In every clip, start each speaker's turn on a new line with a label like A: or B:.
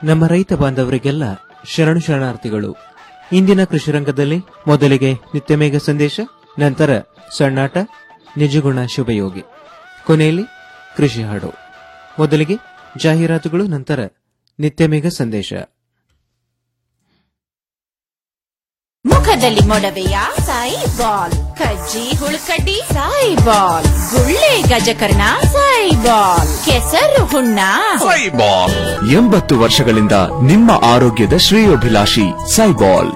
A: ನಮ್ಮ ರೈತ ಬಾಂಧವರಿಗೆಲ್ಲ ಶರಣು ಶರಣಾರ್ಥಿಗಳು ಇಂದಿನ ಕೃಷಿ ರಂಗದಲ್ಲಿ ಮೊದಲಿಗೆ ನಿತ್ಯಮೇಘ ಸಂದೇಶ ನಂತರ ಸಣ್ಣಾಟ ನಿಜಗುಣ ಶುಭಯೋಗಿ ಕೊನೆಯಲ್ಲಿ ಕೃಷಿ ಹಾಡು ಮೊದಲಿಗೆ ಜಾಹೀರಾತುಗಳು ನಂತರ ನಿತ್ಯಮೇಘ ಸಂದೇಶ
B: ಮುಖದಲ್ಲಿ ಮೊಡವೆಯ ಸಾಯಿ ಬಾಲ್ ಕಜ್ಜಿ ಹುಳುಕಡ್ಡಿ ಸಾಯಿ ಬಾಲ್ ಗುಳ್ಳೆ ಗಜಕರ್ಣ ಸಾಯಿ ಬಾಲ್ ಕೆಸರು ಹುಣ್ಣ
C: ಸೈಬಾಲ್ ಎಂಬತ್ತು ವರ್ಷಗಳಿಂದ ನಿಮ್ಮ ಆರೋಗ್ಯದ ಶ್ರೇಯೋಭಿಲಾಷಿ Saibal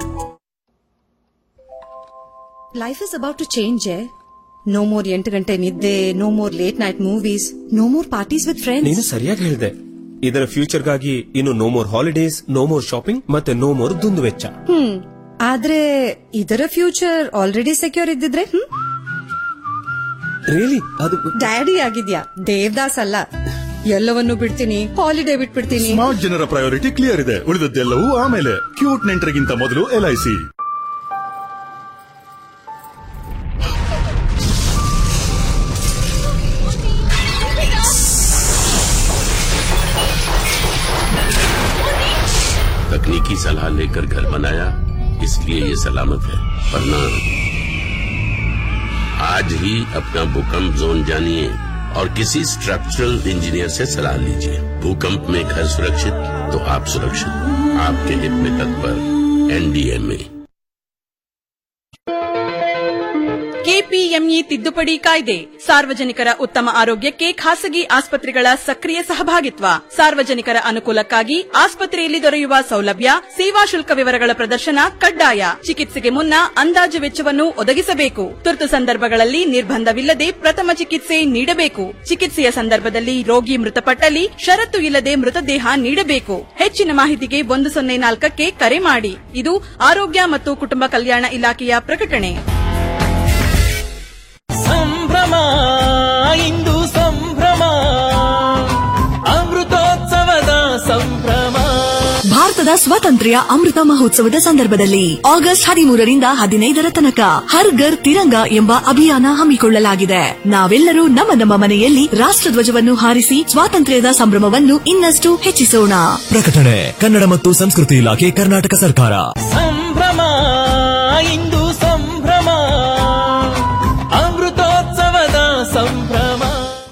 D: life is about to change no more ಎಂಟು ಗಂಟೆ ನಿದ್ದೆ no more late night movies no more parties with friends
E: ನೀನು ಸರಿಯಾಗಿ ಹೇಳಿದೆ ಇದರ ಫ್ಯೂಚರ್ಗಾಗಿ ಇನ್ನು no more holidays no more shopping ಮತ್ತೆ ನೋ ಮೋರ್ ದುಂದು ವೆಚ್ಚ
D: ಹ್ಮ್ ಆದ್ರೆ ಇದರ ಫ್ಯೂಚರ್ ಆಲ್ರೆಡಿ ಸೆಕ್ಯೂರ್ ಇದ್ದಿದ್ರೆ ಹ್ಮ್
E: ರಿಯಲಿ ಅದು
D: ಡ್ಯಾಡಿ ಆಗಿದ್ಯಾ ದೇವದಾಸ್ ಅಲ್ಲ ಎಲ್ಲವನ್ನೂ ಬಿಡ್ತೀನಿ ಹಾಲಿಡೇ ಬಿಟ್ಬಿಡ್ತೀನಿ
F: ಸ್ಮಾರ್ಟ್ ಜನರ ಪ್ರಯಾರಿಟಿ ಕ್ಲಿಯರ್ ಇದೆ ಉಳಿದದ್ದೆಲ್ಲವೂ ಆಮೇಲೆ ಕ್ಯೂಟ್ ನೆಂಟರಿಗಿಂತ ಮೊದಲು ಎಲ್ಐಸಿ
G: तकनीकी सलाह लेकर घर बनाया इसलिए ये सलामत है वरना आज ही अपना भूकंप जोन जानिए और किसी स्ट्रक्चरल इंजीनियर से सलाह लीजिए भूकंप में घर सुरक्षित तो आप सुरक्षित आपके हित में तत्पर एनडीएमए
H: ಕೆಪಿಎಂಇ ತಿದ್ದುಪಡಿ ಕಾಯ್ದೆ ಸಾರ್ವಜನಿಕರ ಉತ್ತಮ ಆರೋಗ್ಯಕ್ಕೆ ಖಾಸಗಿ ಆಸ್ಪತ್ರೆಗಳ ಸಕ್ರಿಯ ಸಹಭಾಗಿತ್ವ ಸಾರ್ವಜನಿಕರ ಅನುಕೂಲಕ್ಕಾಗಿ ಆಸ್ಪತ್ರೆಯಲ್ಲಿ ದೊರೆಯುವ ಸೌಲಭ್ಯ ಸೇವಾ ಶುಲ್ಕ ವಿವರಗಳ ಪ್ರದರ್ಶನ ಕಡ್ಡಾಯ ಚಿಕಿತ್ಸೆಗೆ ಮುನ್ನ ಅಂದಾಜು ವೆಚ್ಚವನ್ನು ಒದಗಿಸಬೇಕು ತುರ್ತು ಸಂದರ್ಭಗಳಲ್ಲಿ ನಿರ್ಬಂಧವಿಲ್ಲದೆ ಪ್ರಥಮ ಚಿಕಿತ್ಸೆ ನೀಡಬೇಕು ಚಿಕಿತ್ಸೆಯ ಸಂದರ್ಭದಲ್ಲಿ ರೋಗಿ ಮೃತಪಟ್ಟಲ್ಲಿ ಷರತ್ತು ಇಲ್ಲದೆ ಮೃತದೇಹ ನೀಡಬೇಕು ಹೆಚ್ಚಿನ ಮಾಹಿತಿಗೆ ಒಂದು ಸೊನ್ನೆ ನಾಲ್ಕಕ್ಕೆ ಕರೆ ಮಾಡಿ ಇದು ಆರೋಗ್ಯ ಮತ್ತು ಕುಟುಂಬ ಕಲ್ಯಾಣ ಇಲಾಖೆಯ ಪ್ರಕಟಣೆ
I: ಸಂಭ್ರಮ ಇಂದು ಸಂಭ್ರಮ ಅಮೃತೋತ್ಸವದ ಸಂಭ್ರಮ
J: ಭಾರತದ ಸ್ವಾತಂತ್ರ್ಯ ಅಮೃತ ಮಹೋತ್ಸವದ ಸಂದರ್ಭದಲ್ಲಿ ಆಗಸ್ಟ್ ಹದಿಮೂರರಿಂದ ಹದಿನೈದರ ತನಕ ಹರ್ ಘರ್ ತಿರಂಗ ಎಂಬ ಅಭಿಯಾನ ಹಮ್ಮಿಕೊಳ್ಳಲಾಗಿದೆ ನಾವೆಲ್ಲರೂ ನಮ್ಮ ನಮ್ಮ ಮನೆಯಲ್ಲಿ ರಾಷ್ಟ್ರಧ್ವಜವನ್ನು ಹಾರಿಸಿ ಸ್ವಾತಂತ್ರ್ಯದ ಸಂಭ್ರಮವನ್ನು ಇನ್ನಷ್ಟು ಹೆಚ್ಚಿಸೋಣ
K: ಪ್ರಕಟಣೆ ಕನ್ನಡ ಮತ್ತು ಸಂಸ್ಕೃತಿ ಇಲಾಖೆ ಕರ್ನಾಟಕ ಸರ್ಕಾರ
I: ಸಂಭ್ರಮ ಇಂದು ಸಂಭ್ರಮ ಅಮೃತೋತ್ಸವದ ಸಂಭ್ರಮ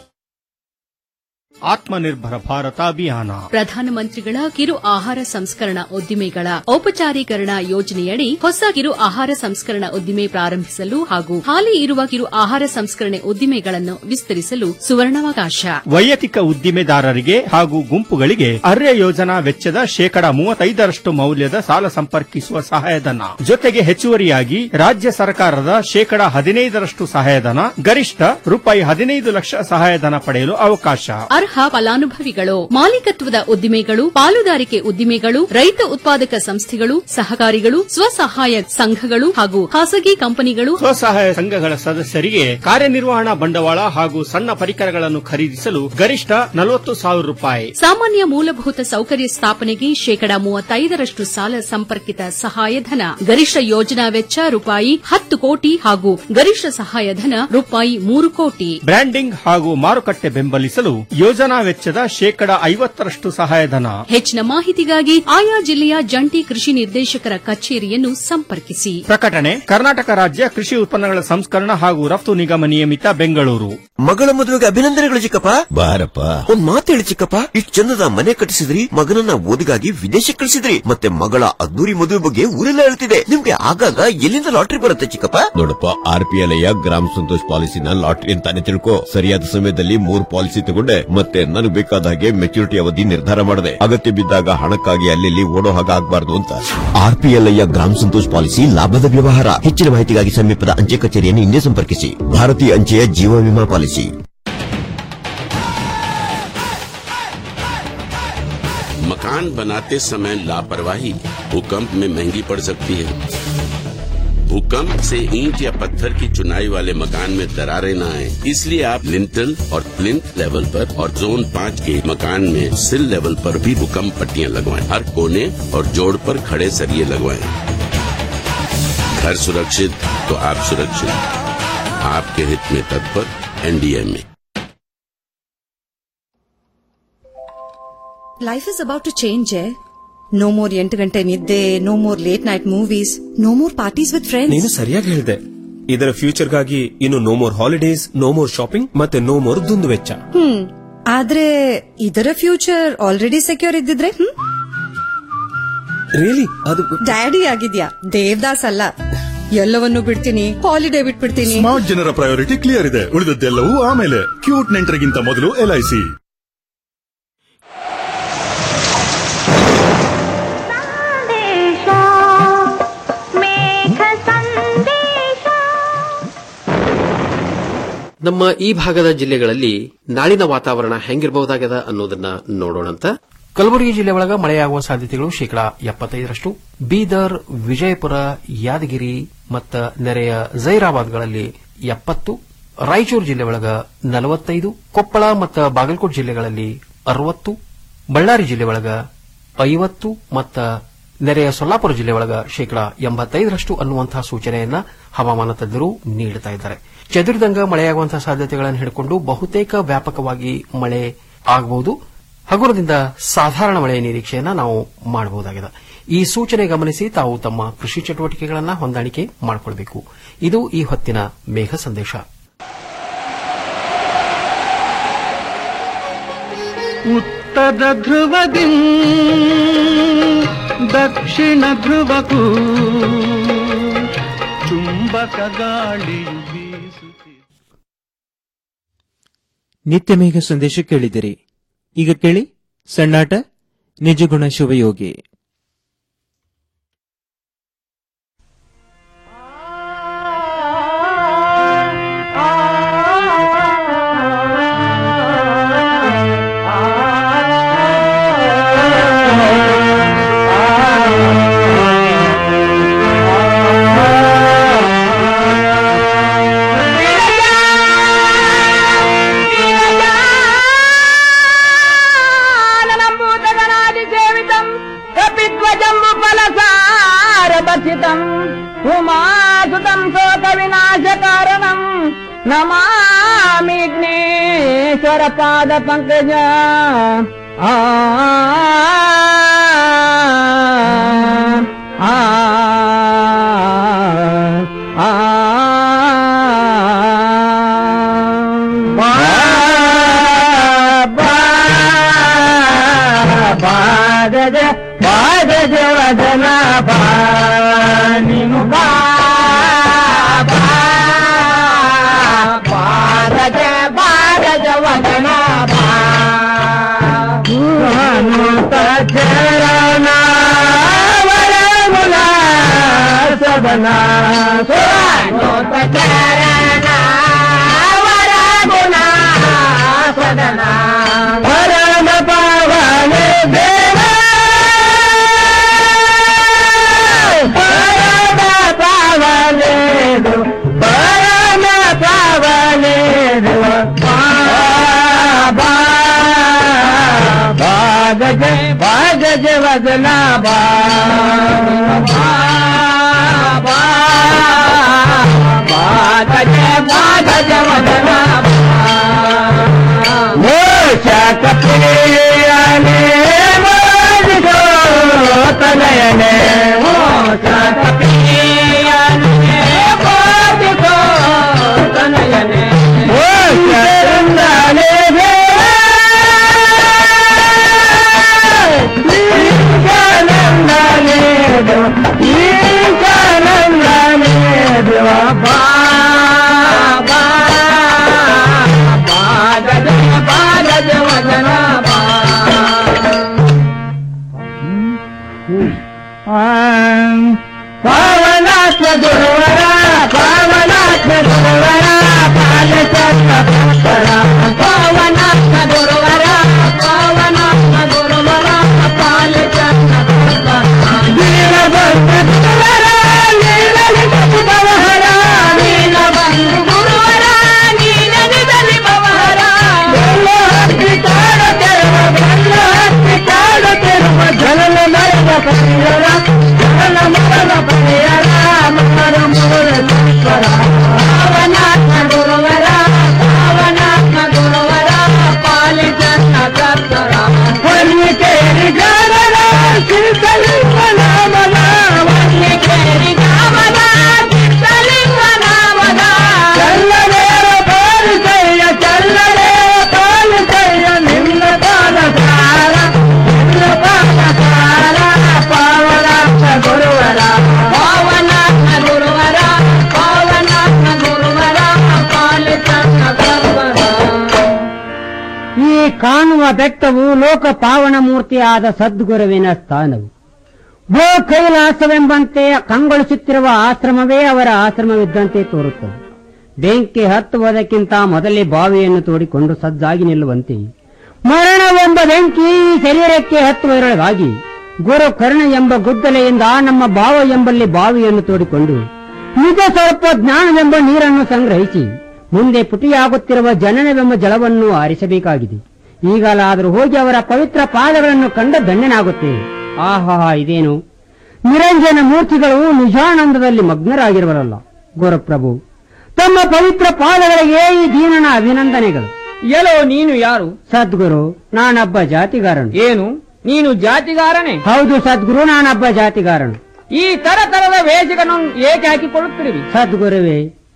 L: ಆತ್ಮನಿರ್ಭರ ಭಾರತ ಅಭಿಯಾನ
M: ಪ್ರಧಾನಮಂತ್ರಿಗಳ ಕಿರು ಆಹಾರ ಸಂಸ್ಕರಣಾ ಉದ್ದಿಮೆಗಳ ಔಪಚಾರೀಕರಣ ಯೋಜನೆಯಡಿ ಹೊಸ ಕಿರು ಆಹಾರ ಸಂಸ್ಕರಣಾ ಉದ್ದಿಮೆ ಪ್ರಾರಂಭಿಸಲು ಹಾಗೂ ಹಾಲಿ ಇರುವ ಕಿರು ಆಹಾರ ಸಂಸ್ಕರಣೆ ಉದ್ದಿಮೆಗಳನ್ನು ವಿಸ್ತರಿಸಲು ಸುವರ್ಣಾವಕಾಶ
L: ವೈಯಕ್ತಿಕ ಉದ್ದಿಮೆದಾರರಿಗೆ ಹಾಗೂ ಗುಂಪುಗಳಿಗೆ ಅರ್ಯ ಯೋಜನಾ ವೆಚ್ಚದ ಶೇಕಡ ಮೂವತ್ತೈದರಷ್ಟು ಮೌಲ್ಯದ ಸಾಲ ಸಂಪರ್ಕಿಸುವ ಸಹಾಯಧನ ಜೊತೆಗೆ ಹೆಚ್ಚುವರಿಯಾಗಿ ರಾಜ್ಯ ಸರ್ಕಾರದ ಶೇಕಡ ಹದಿನೈದರಷ್ಟು ಸಹಾಯಧನ ಗರಿಷ್ಠ ರೂಪಾಯಿ ಹದಿನೈದು ಲಕ್ಷ ಸಹಾಯಧನ ಪಡೆಯಲು ಅವಕಾಶ
M: ಅರ್ಹ ಫಲಾನುಭವಿಗಳು ಮಾಲೀಕತ್ವದ ಉದ್ದಿಮೆಗಳು ಪಾಲುದಾರಿಕೆ ಉದ್ದಿಮೆಗಳು ರೈತ ಉತ್ಪಾದಕ ಸಂಸ್ಥೆಗಳು ಸಹಕಾರಿಗಳು ಸ್ವಸಹಾಯ ಸಂಘಗಳು ಹಾಗೂ ಖಾಸಗಿ ಕಂಪನಿಗಳು
L: ಸ್ವಸಹಾಯ ಸಂಘಗಳ ಸದಸ್ಯರಿಗೆ ಕಾರ್ಯನಿರ್ವಹಣಾ ಬಂಡವಾಳ ಹಾಗೂ ಸಣ್ಣ ಪರಿಕರಗಳನ್ನು ಖರೀದಿಸಲು ಗರಿಷ್ಠ ನಲವತ್ತು ಸಾವಿರ ರೂಪಾಯಿ
M: ಸಾಮಾನ್ಯ ಮೂಲಭೂತ ಸೌಕರ್ಯ ಸ್ಥಾಪನೆಗೆ ಶೇಕಡ ಮೂವತ್ತೈದರಷ್ಟು ಸಾಲ ಸಂಪರ್ಕಿತ ಸಹಾಯಧನ ಗರಿಷ್ಠ ಯೋಜನಾ ವೆಚ್ಚ ರೂಪಾಯಿ ಹತ್ತು ಕೋಟಿ ಹಾಗೂ ಗರಿಷ್ಠ ಸಹಾಯಧನ ರೂಪಾಯಿ ಮೂರು ಕೋಟಿ
L: ಬ್ರ್ಯಾಂಡಿಂಗ್ ಹಾಗೂ ಮಾರುಕಟ್ಟೆ ಬೆಂಬಲಿಸಲು ಯೋಜನಾ ವೆಚ್ಚದ ಶೇಕಡ ಐವತ್ತರಷ್ಟು ಸಹಾಯಧನ
M: ಹೆಚ್ಚಿನ ಮಾಹಿತಿಗಾಗಿ ಆಯಾ ಜಿಲ್ಲೆಯ ಜಂಟಿ ಕೃಷಿ ನಿರ್ದೇಶಕರ ಕಚೇರಿಯನ್ನು ಸಂಪರ್ಕಿಸಿ
L: ಪ್ರಕಟಣೆ ಕರ್ನಾಟಕ ರಾಜ್ಯ ಕೃಷಿ ಉತ್ಪನ್ನಗಳ ಸಂಸ್ಕರಣ ಹಾಗೂ ರಫ್ತು ನಿಗಮ ನಿಯಮಿತ ಬೆಂಗಳೂರು
N: ಮಗಳ ಮದುವೆಗೆ ಅಭಿನಂದನೆಗಳು ಚಿಕ್ಕಪ್ಪ ಬಾರಪ್ಪ ಒಂದ್ ಮಾತು ಹೇಳಿ ಚಿಕ್ಕಪ್ಪ ಇಷ್ಟು ಚಂದದ ಮನೆ ಕಟ್ಟಿಸಿದ್ರಿ ಮಗನನ್ನ ಓದಿಗಾಗಿ ವಿದೇಶಕ್ಕೆ ಕಳಿಸಿದ್ರಿ ಮತ್ತೆ ಮಗಳ ಅದ್ದೂರಿ ಮದುವೆ ಬಗ್ಗೆ ಊರೆಲ್ಲ ಹೇಳ್ತಿದೆ ನಿಮ್ಗೆ ಆಗಾಗ ಎಲ್ಲಿಂದ ಲಾಟ್ರಿ ಬರುತ್ತೆ ಚಿಕ್ಕಪ್ಪ
O: ನೋಡಪ್ಪ ಆರ್ ಪಿ ಎಲ್ ಗ್ರಾಮ ಸಂತೋಷ್ ಪಾಲಿಸಿನ ಲಾಟ್ರಿ ಅಂತಾನೆ ತಿಳ್ಕೊ ಸರಿಯಾದ ಸಮಯದಲ್ಲಿ ಮೂರ್ ಪಾಲಿಸಿ ತಗೊಂಡೆ ಮತ್ತೆ ನನಗೆ ಬೇಕಾದ ಹಾಗೆ ಮೆಚುರಿಟಿ ಅವಧಿ ನಿರ್ಧಾರ ಮಾಡಿದೆ ಅಗತ್ಯ ಬಿದ್ದಾಗ ಹಣಕ್ಕಾಗಿ ಅಲ್ಲಿ ಓಡೋ ಹಾಗೆ ಆಗ್ಬಾರ್ದು ಅಂತ
N: ಆರ್ ಪಿ ಎಲ್ ಗ್ರಾಮ ಸಂತೋಷ್ ಪಾಲಿಸಿ ಲಾಭದ ವ್ಯವಹಾರ ಹೆಚ್ಚಿನ ಮಾಹಿತಿಗಾಗಿ ಸಮೀಪದ ಅಂಚೆ ಕಚೇರಿಯನ್ನು ಹಿಂದೆ ಸಂಪರ್ಕಿಸಿ ಭಾರತೀಯ ಅಂಚೆಯ ಜೀವ ವಿಮಾ ಪಾಲಿಸಿ
G: मकान बनाते समय लापरवाही भूकंप में महंगी पड़ सकती है भूकंप से ईंट या पत्थर की चुनाई वाले मकान में दरारें न आए इसलिए आप लिंटल और प्लिंथ लेवल पर और जोन पाँच के मकान में सिल लेवल पर भी भूकंप पट्टियां लगवाएं हर कोने और जोड़ पर खड़े सरिये लगवाएं घर सुरक्षित तो आप सुरक्षित आपके हित में तत्पर NDMA
D: life is about to change no more ಎಂಟು ಗಂಟೆ ನಿದ್ದೆ no more late night movies no more parties with friends
E: ನೀನು ಸರಿಯಾಗಿ ಹೇಳಿದೆ ಇದರ ಫ್ಯೂಚರ್ಗಾಗಿ ಇನ್ನು no more holidays no more shopping ಮತ್ತೆ ನೋ ಮೋರ್ ದುಂದು ವೆಚ್ಚ
D: ಹ್ಮ್ ಆದ್ರೆ ಇದರ ಫ್ಯೂಚರ್ ಆಲ್ರೆಡಿ ಸೆಕ್ಯೂರ್ ಇದ್ದಿದ್ರೆ ಹ್ಮ್
E: ರಿಯಲಿ ಅದು
D: ಡ್ಯಾಡಿ ಆಗಿದ್ಯಾ ದೇವದಾಸ್ ಅಲ್ಲ ಎಲ್ಲವನ್ನೂ ಬಿಡ್ತೀನಿ ಹಾಲಿಡೇ ಬಿಟ್ಬಿಡ್ತೀನಿ
F: ಸ್ಮಾರ್ಟ್ ಜನರ ಪ್ರಯಾರಿಟಿ ಕ್ಲಿಯರ್ ಇದೆ ಉಳಿದದ್ದೆಲ್ಲವೂ ಆಮೇಲೆ ಕ್ಯೂಟ್ ನೆಂಟರಿಗಿಂತ ಮೊದಲು ಎಲ್ಐಸಿ
P: ನಮ್ಮ ಈ ಭಾಗದ ಜಿಲ್ಲೆಗಳಲ್ಲಿ ನಾಳಿನ ವಾತಾವರಣ ಹೆಂಗಿರಬಹುದಾಗ್ಯದ ಅನ್ನೋದನ್ನ ನೋಡೋಣಂತ ಕಲಬುರಗಿ ಜಿಲ್ಲೆ ಒಳಗ ಮಳೆಯಾಗುವ ಸಾಧ್ಯತೆಗಳು ಶೇಕಡಾ ಎಪ್ಪತ್ತೈದರಷ್ಟು ಬೀದರ್ ವಿಜಯಪುರ ಯಾದಗಿರಿ ಮತ್ತು ನೆರೆಯ ಜೈರಾಬಾದ್ಗಳಲ್ಲಿ ಎಪ್ಪತ್ತು ರಾಯಚೂರು ಜಿಲ್ಲೆ ಒಳಗ ನಲವತ್ತೈದು ಕೊಪ್ಪಳ ಮತ್ತು ಬಾಗಲಕೋಟೆ ಜಿಲ್ಲೆಗಳಲ್ಲಿ ಅರವತ್ತು ಬಳ್ಳಾರಿ ಜಿಲ್ಲೆ ಒಳಗ ಐವತ್ತು ಮತ್ತು ನೆರೆಯ ಸೊಲ್ಲಾಪುರ ಜಿಲ್ಲೆ ಒಳಗ ಶೇಕಡಾ ಎಂಬತ್ತೈದರಷ್ಟು ಅನ್ನುವಂತಹ ಸೂಚನೆಯನ್ನ ಹವಾಮಾನ ತಜ್ಞರು ನೀಡುತ್ತಾ ಇದ್ದಾರೆ ಚದುರಿದಂಗ ಮಳೆಯಾಗುವಂತಹ ಸಾಧ್ಯತೆಗಳನ್ನು ಹಿಡಿಕೊಂಡು ಬಹುತೇಕ ವ್ಯಾಪಕವಾಗಿ ಮಳೆ ಆಗಬಹುದು ಹಗುರದಿಂದ ಸಾಧಾರಣ ಮಳೆಯ ನಿರೀಕ್ಷೆಯನ್ನ ನಾವು ಮಾಡಬಹುದಾಗಿದೆ ಈ ಸೂಚನೆ ಗಮನಿಸಿ ತಾವು ತಮ್ಮ ಕೃಷಿ ಚಟುವಟಿಕೆಗಳನ್ನು ಹೊಂದಾಣಿಕೆ ಮಾಡಿಕೊಳ್ಳಬೇಕು ಇದು ಈ ಹೊತ್ತಿನ ಮೇಘ ಸಂದೇಶ
Q: ಉತ್ತರ ಧ್ರುವದಿ ದಕ್ಷಿಣ ಧ್ರುವಕ್ಕೂ ಚುಂಬಕ ಗಾಳಿಯು ಬೀಸುತ್ತಿದೆ
A: ನಿತ್ಯ ಮೇಘ ಸಂದೇಶ ಕೇಳಿದಿರಿ ಈಗ ಕೇಳಿ ಸಣ್ಣಾಟ ನಿಜಗುಣ ಶಿವಯೋಗಿ
R: నంబూతగణాదిసేవితం కపిధ్వజంబు ఫలసారభసితం ఉమాసుతం శోక వినాశ కారణం నమామిగ్నేశ్వర పాద పంకజ ఆ ఆ ఆ బాగజ బాగజ వదన బానిను బాగజ బాగజ వదన భానుత చరణ వరముల సదన సురానుత చరణ వరముల సదన పరమ పవన దేవ పరమ పవనేదు పరమ పవనేదు బాబా బాగజ బాగజ వదన బాబా బాగజ బాగజ వదన మోచకప్రియనే మోదిగో తనయనే మోచకప్రియనే మోదిగో తనయనే మోచరందనే ఈశానందనేదు ఈశానందనేదు బాబా బాగజ బాగజ వదన పావనాత్మ గురువర పావనాత్మ గురువర పాలచక్ర పావనాత్మ గురువర పావనాత్మ గురువర పాలచక్ర నీలబంధు గురువర నీలలిత భవహర నీలబంధు గురువర నీలలిత భవహర హస్తి కాడ తెరవ బల్ల హస్తి కాడ తెరవ జలల నరక పరియర జలల మరల పరియర మర మూల ఈశ్వర పావనాత్మ గురువర పావనాత్మ
S: ಬೆಟ್ಟವು ಲೋಕ ಪಾವನ ಮೂರ್ತಿಯಾದ ಸದ್ಗುರುವಿನ ಸ್ಥಾನವು ಭೂ ಕೈಲಾಸವೆಂಬಂತೆ ಕಂಗೊಳಿಸುತ್ತಿರುವ ಆಶ್ರಮವೇ ಅವರ ಆಶ್ರಮವಿದ್ದಂತೆ ತೋರುತ್ತದೆ ಬೆಂಕಿ ಹತ್ತುವುದಕ್ಕಿಂತ ಮೊದಲೇ ಬಾವಿಯನ್ನು ತೋಡಿಕೊಂಡು ಸಜ್ಜಾಗಿ ನಿಲ್ಲುವಂತೆ ಮರಣವೆಂಬ ಬೆಂಕಿ ಈ ಶರೀರಕ್ಕೆ ಹತ್ತುವರೊಳಗಾಗಿ ಗುರು ಕರ್ಣ ಎಂಬ ಗುದ್ದಲೆಯಿಂದ ನಮ್ಮ ಭಾವ ಎಂಬಲ್ಲಿ ಬಾವಿಯನ್ನು ತೋಡಿಕೊಂಡು ನಿಜ ಸ್ವಲ್ಪ ಜ್ಞಾನವೆಂಬ ನೀರನ್ನು ಸಂಗ್ರಹಿಸಿ ಮುಂದೆ ಪುಟಿಯಾಗುತ್ತಿರುವ ಜನನವೆಂಬ ಜಲವನ್ನು ಆರಿಸಬೇಕಾಗಿದೆ ಈಗಲಾದರೂ ಹೋಗಿ ಅವರ ಪವಿತ್ರ ಪಾದಗಳನ್ನು ಕಂಡ ಧನ್ಯನಾಗುತ್ತೇವೆ ಆಹಾ ಇದೇನು ನಿರಂಜನ ಮೂರ್ತಿಗಳು ನಿಜಾನಂದದಲ್ಲಿ ಮಗ್ನರಾಗಿರುವರಲ್ಲ ಗುರುಪ್ರಭು ತಮ್ಮ ಪವಿತ್ರ ಪಾದಗಳಿಗೆ ಈ ದೀನನ ಅಭಿನಂದನೆಗಳು
T: ಎಲ್ಲೋ ನೀನು ಯಾರು
S: ಸದ್ಗುರು ನಾನೊಬ್ಬ ಜಾತಿಗಾರನು
T: ಏನು ನೀನು ಜಾತಿಗಾರನೇ
S: ಹೌದು ಸದ್ಗುರು ನಾನೊಬ್ಬ ಜಾತಿಗಾರನು
T: ಈ ತರ ತರದ ವೇಷಗಳನ್ನು ಏಕೆ ಹಾಕಿಕೊಳ್ಳುತ್ತಿರುವಿ
S: ಸದ್ಗುರುವೇ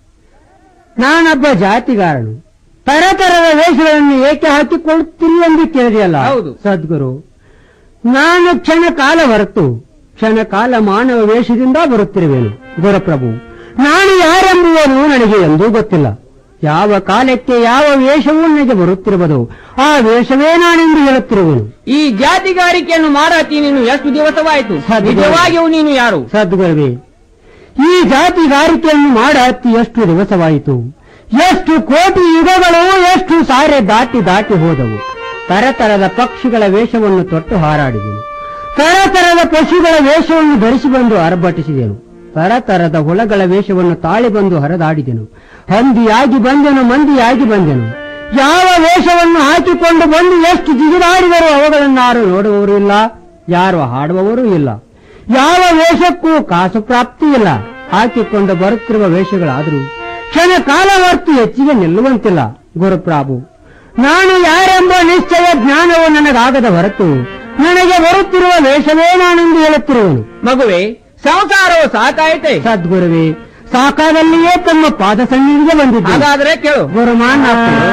S: ನಾನೊಬ್ಬ ಜಾತಿಗಾರನು ತರತರದ ವೇಷಗಳನ್ನು ಏಕೆ ಹಾಕಿಕೊಳ್ಳುತ್ತೀರಿ ಎಂದು ಕೇಳಿದೆಯಲ್ಲ
T: ಹೌದು.
S: ಸದ್ಗುರು ನಾನು ಕ್ಷಣ ಕಾಲ ಹೊರತು ಕ್ಷಣ ಕಾಲ ಮಾನವ ವೇಷದಿಂದ ಬರುತ್ತಿರುವೆನು ಗುರುಪ್ರಭು ನಾನು ಯಾರೆಂಬುವನು ನನಗೆ ಎಂದೂ ಗೊತ್ತಿಲ್ಲ ಯಾವ ಕಾಲಕ್ಕೆ ಯಾವ ವೇಷವೂ ನನಗೆ ಬರುತ್ತಿರುವುದು ಆ ವೇಷವೇ ನಾನೆಂದು ಹೇಳುತ್ತಿರುವೆನು
T: ಈ ಜಾತಿಗಾರಿಕೆಯನ್ನು ಮಾಡಾತಿ ನೀನು ಎಷ್ಟು ದಿವಸವಾಯಿತು
S: ಸದ್ಗುರು.
T: ನಿಜವಾಗಿಯೂ ನೀನು ಯಾರು
S: ಸದ್ಗುರುವೇ ಈ ಜಾತಿಗಾರಿಕೆಯನ್ನು ಮಾಡ ಹತ್ತಿ ಎಷ್ಟು ದಿವಸವಾಯಿತು ಎಷ್ಟು ಕೋಟಿ ಯುಗಗಳು ಎಷ್ಟು ಸಾರೆ ದಾಟಿ ದಾಟಿ ಹೋದವು ತರತರದ ಪಕ್ಷಿಗಳ ವೇಷವನ್ನು ತೊಟ್ಟು ಹಾರಾಡಿದೆನು ತರತರದ ಪಶುಗಳ ವೇಷವನ್ನು ಧರಿಸಿ ಬಂದು ಅರಬಟಿಸಿದೆನು ತರತರದ ಹುಳಗಳ ವೇಷವನ್ನು ತಾಳಿ ಬಂದು ಹರಿದಾಡಿದೆನು ಹಂದಿಯಾಗಿ ಬಂದೆನು ಮಂದಿಯಾಗಿ ಬಂದೆನು ಯಾವ ವೇಷವನ್ನು ಹಾಕಿಕೊಂಡು ಬಂದು ಎಷ್ಟು ಜಿಗಿದಾಡಿದರೂ ಅವುಗಳನ್ನಾರು ನೋಡುವವರು ಇಲ್ಲ ಯಾರು ಹಾಡುವವರೂ ಇಲ್ಲ ಯಾವ ವೇಷಕ್ಕೂ ಕಾಸು ಪ್ರಾಪ್ತಿ ಇಲ್ಲ ಹಾಕಿಕೊಂಡು ಬರುತ್ತಿರುವ ವೇಷಗಳಾದರೂ ಕ್ಷಣ ಕಾಲ ಹೊರತು ಹೆಚ್ಚಿಗೆ ನಿಲ್ಲುವಂತಿಲ್ಲ ಗುರುಪ್ರಾಭು ನಾನು ಯಾರೆಂಬ ನಿಶ್ಚಯ ಜ್ಞಾನವು ನನಗಾಗದ ಹೊರತು ನನಗೆ ಬರುತ್ತಿರುವ ವೇಷವೇ ನಾನೆಂದು ಹೇಳುತ್ತಿರುವನು
T: ಮಗುವೆ ಸಂಸಾರವು ಸಾಕಾಯಿತೆ
S: ಸದ್ಗುರುವೇ ಸಾಕಾದಲ್ಲಿಯೇ ತಮ್ಮ ಪಾದ ಸನ್ನಿಧಿಗೆ ಬಂದಿದ್ದೆ
T: ಹಾಗಾದ್ರೆ ಕೇಳು
S: ಗುರುಮಾನ್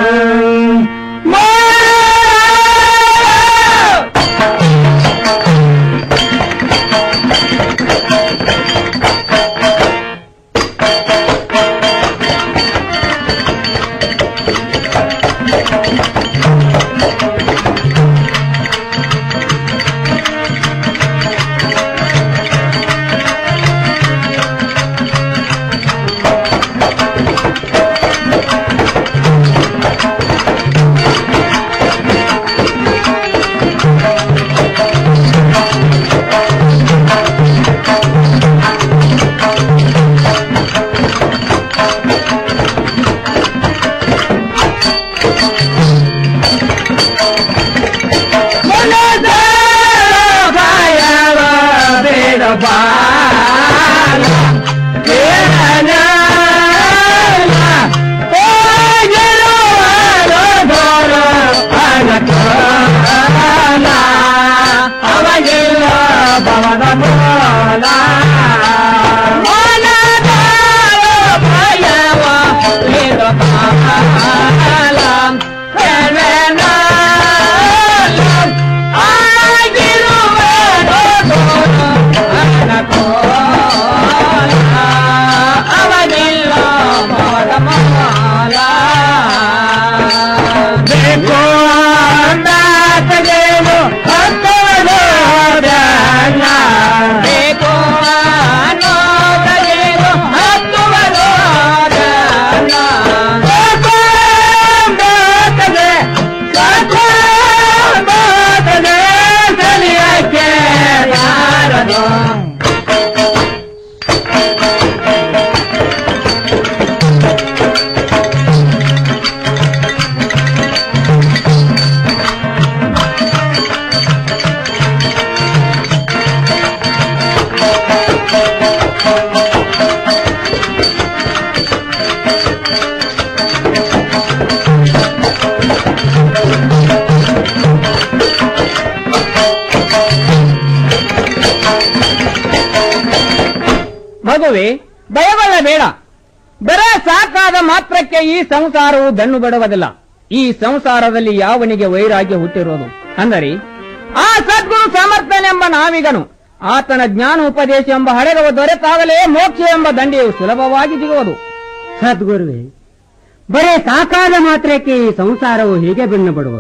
T: ಮಗುವೆ ಭಯಗೊಳ್ಳಬೇಡ ಬರ ಸಾಕಾದ ಮಾತ್ರಕ್ಕೆ ಈ ಸಂಸಾರವು ಬೆನ್ನು ಬಿಡುವುದಿಲ್ಲ ಈ ಸಂಸಾರದಲ್ಲಿ ಯಾವನಿಗೆ ವೈರಾಗ್ಯ ಹುಟ್ಟಿರೋದು ಅಂದರೆ ಆ ಸದ್ಗುರು ಸಮರ್ಥನೆಂಬ ನಾವಿಗನು ಆತನ ಜ್ಞಾನ ಉಪದೇಶ ಎಂಬ ಹಡೆಗವ ದೊರೆತಾಗಲೇ ಮೋಕ್ಷ ಎಂಬ ದಂಡೆಯು ಸುಲಭವಾಗಿ ಸಿಗುವುದು
S: ಸದ್ಗುರುವೇ ಬರೇ ಸಾಕಾದ ಮಾತ್ರಕ್ಕೆ ಈ ಸಂಸಾರವು ಹೀಗೆ ಬೆನ್ನು ಬಿಡುವುದು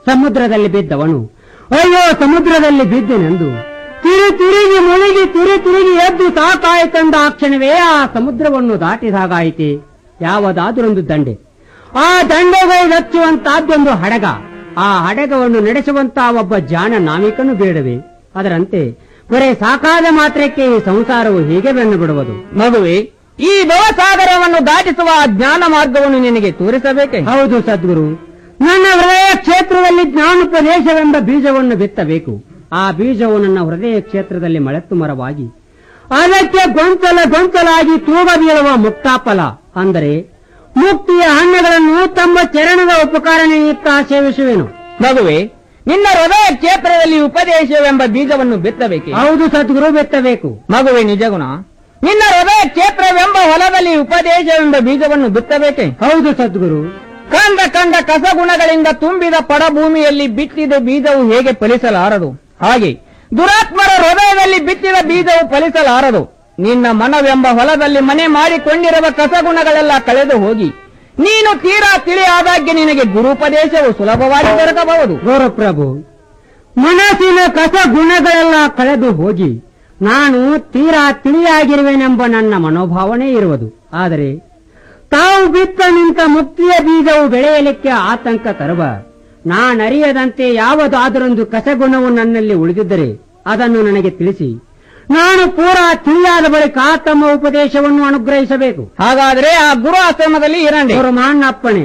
S: ಸಮುದ್ರದಲ್ಲಿ ಬಿದ್ದವನು ಅಯ್ಯೋ ಸಮುದ್ರದಲ್ಲಿ ಬಿದ್ದೆನೆಂದು ತಿರು ತಿರುಗಿ ಮುಳುಗಿ ತಿರು ತಿರುಗಿ ಎದ್ದು ಸಾಕಾಯ್ತೆಂದ ಆ ಕ್ಷಣವೇ ಆ ಸಮುದ್ರವನ್ನು ದಾಟಿದಾಗಾಯಿತೆ ಯಾವುದಾದರೊಂದು ದಂಡೆ ಆ ದಂಡೆಗೆ ರಚ್ಚುವಂತಹದ್ದೊಂದು ಹಡಗ ಆ ಹಡಗವನ್ನು ನಡೆಸುವಂತ ಒಬ್ಬ ಜಾಣ ನಾವಿಕನು ಬೇಡವೆ ಅದರಂತೆ ಬರೇ ಸಾಕಾದ ಮಾತ್ರಕ್ಕೆ ಈ ಸಂಸಾರವು ಹೀಗೆ ಬೆನ್ನು ಬಿಡುವುದು
T: ಮಗುವೆ ಈ ಭವಸಾಗರವನ್ನು ದಾಟಿಸುವ ಆ ಜ್ಞಾನ ಮಾರ್ಗವನ್ನು ನಿನಗೆ ತೋರಿಸಬೇಕೆ
S: ಹೌದು ಸದ್ಗುರು ನನ್ನ ಹೃದಯ ಕ್ಷೇತ್ರದಲ್ಲಿ ಜ್ಞಾನೋಪದೇಶವೆಂಬ ಬೀಜವನ್ನು ಬಿತ್ತಬೇಕು ಆ ಬೀಜವು ನನ್ನ ಹೃದಯ ಕ್ಷೇತ್ರದಲ್ಲಿ ಮಳೆತ್ತು ಮರವಾಗಿ ಅದಕ್ಕೆ ಗೊಂಚಲ ಗೊಂಚಲಾಗಿ ತೂಗ ಬೀಳುವ ಮುಕ್ತಾಫಲ ಅಂದರೆ ಮುಕ್ತಿಯ ಹಣ್ಣುಗಳನ್ನು ತಮ್ಮ ಚರಣದ ಉಪಕಾರ ನಿಮಿತ್ತ ಸೇವಿಸುವೆನು
T: ಮಗುವೆ ನಿನ್ನ ಹೃದಯ ಕ್ಷೇತ್ರದಲ್ಲಿ ಉಪದೇಶವೆಂಬ ಬೀಜವನ್ನು ಬಿತ್ತಬೇಕೆ
S: ಹೌದು ಸದ್ಗುರು ಬಿತ್ತಬೇಕು
T: ಮಗುವೆ ನಿಜಗುಣ ನಿನ್ನ ಹೃದಯ ಕ್ಷೇತ್ರವೆಂಬ ಹೊಲದಲ್ಲಿ ಉಪದೇಶವೆಂಬ ಬೀಜವನ್ನು ಬಿತ್ತಬೇಕೆ
S: ಹೌದು ಸದ್ಗುರು
T: ಕಂಡ ಕಂಡ ಕಸಗುಣಗಳಿಂದ ತುಂಬಿದ ಪಡಭೂಮಿಯಲ್ಲಿ ಬಿತ್ತಿದ ಬೀಜವು ಹೇಗೆ ಫಲಿಸಲಾರದು ಹಾಗೆ ದುರಾತ್ಮರ ಹೃದಯದಲ್ಲಿ ಬಿತ್ತಿದ ಬೀಜವು ಫಲಿಸಲಾರದು ನಿನ್ನ ಮನವೆಂಬ ಹೊಲದಲ್ಲಿ ಮನೆ ಮಾಡಿಕೊಂಡಿರುವ ಕಸಗುಣಗಳೆಲ್ಲ ಕಳೆದು ಹೋಗಿ ನೀನು ತೀರಾ ತಿಳಿಯಾದಾಗ್ಗೆ ನಿನಗೆ ಗುರುಪದೇಶವು ಸುಲಭವಾಗಿ ದೊರಕಬಹುದು
S: ಗೌರವಪ್ರಭು ಮನಸ್ಸಿನ ಕಸ ಗುಣಗಳೆಲ್ಲ ಕಳೆದು ಹೋಗಿ ನಾನು ತೀರಾ ತಿಳಿಯಾಗಿರುವೆನೆಂಬ ನನ್ನ ಮನೋಭಾವನೆ ಇರುವುದು ಆದರೆ ತಾವು ಬಿತ್ತ ನಿಂತ ಮುಕ್ತಿಯ ಬೀಜವು ಬೆಳೆಯಲಿಕ್ಕೆ ಆತಂಕ ತರುವ ನಾನರಿಯದಂತೆ ಯಾವುದಾದರೊಂದು ಕಸಗುಣವು ನನ್ನಲ್ಲಿ ಉಳಿದಿದ್ದರೆ ಅದನ್ನು ನನಗೆ ತಿಳಿಸಿ ನಾನು ಪೂರಾ ತಿಳಿಯಾದ ಬಳಿಕ ತಮ್ಮ ಉಪದೇಶವನ್ನು ಅನುಗ್ರಹಿಸಬೇಕು
T: ಹಾಗಾದ್ರೆ ಆ ಗುರು ಆಶ್ರಮದಲ್ಲಿ ಇರಂಡಿ
S: ಅವರು ಮಾಣ್ಣಪ್ಪಣೆ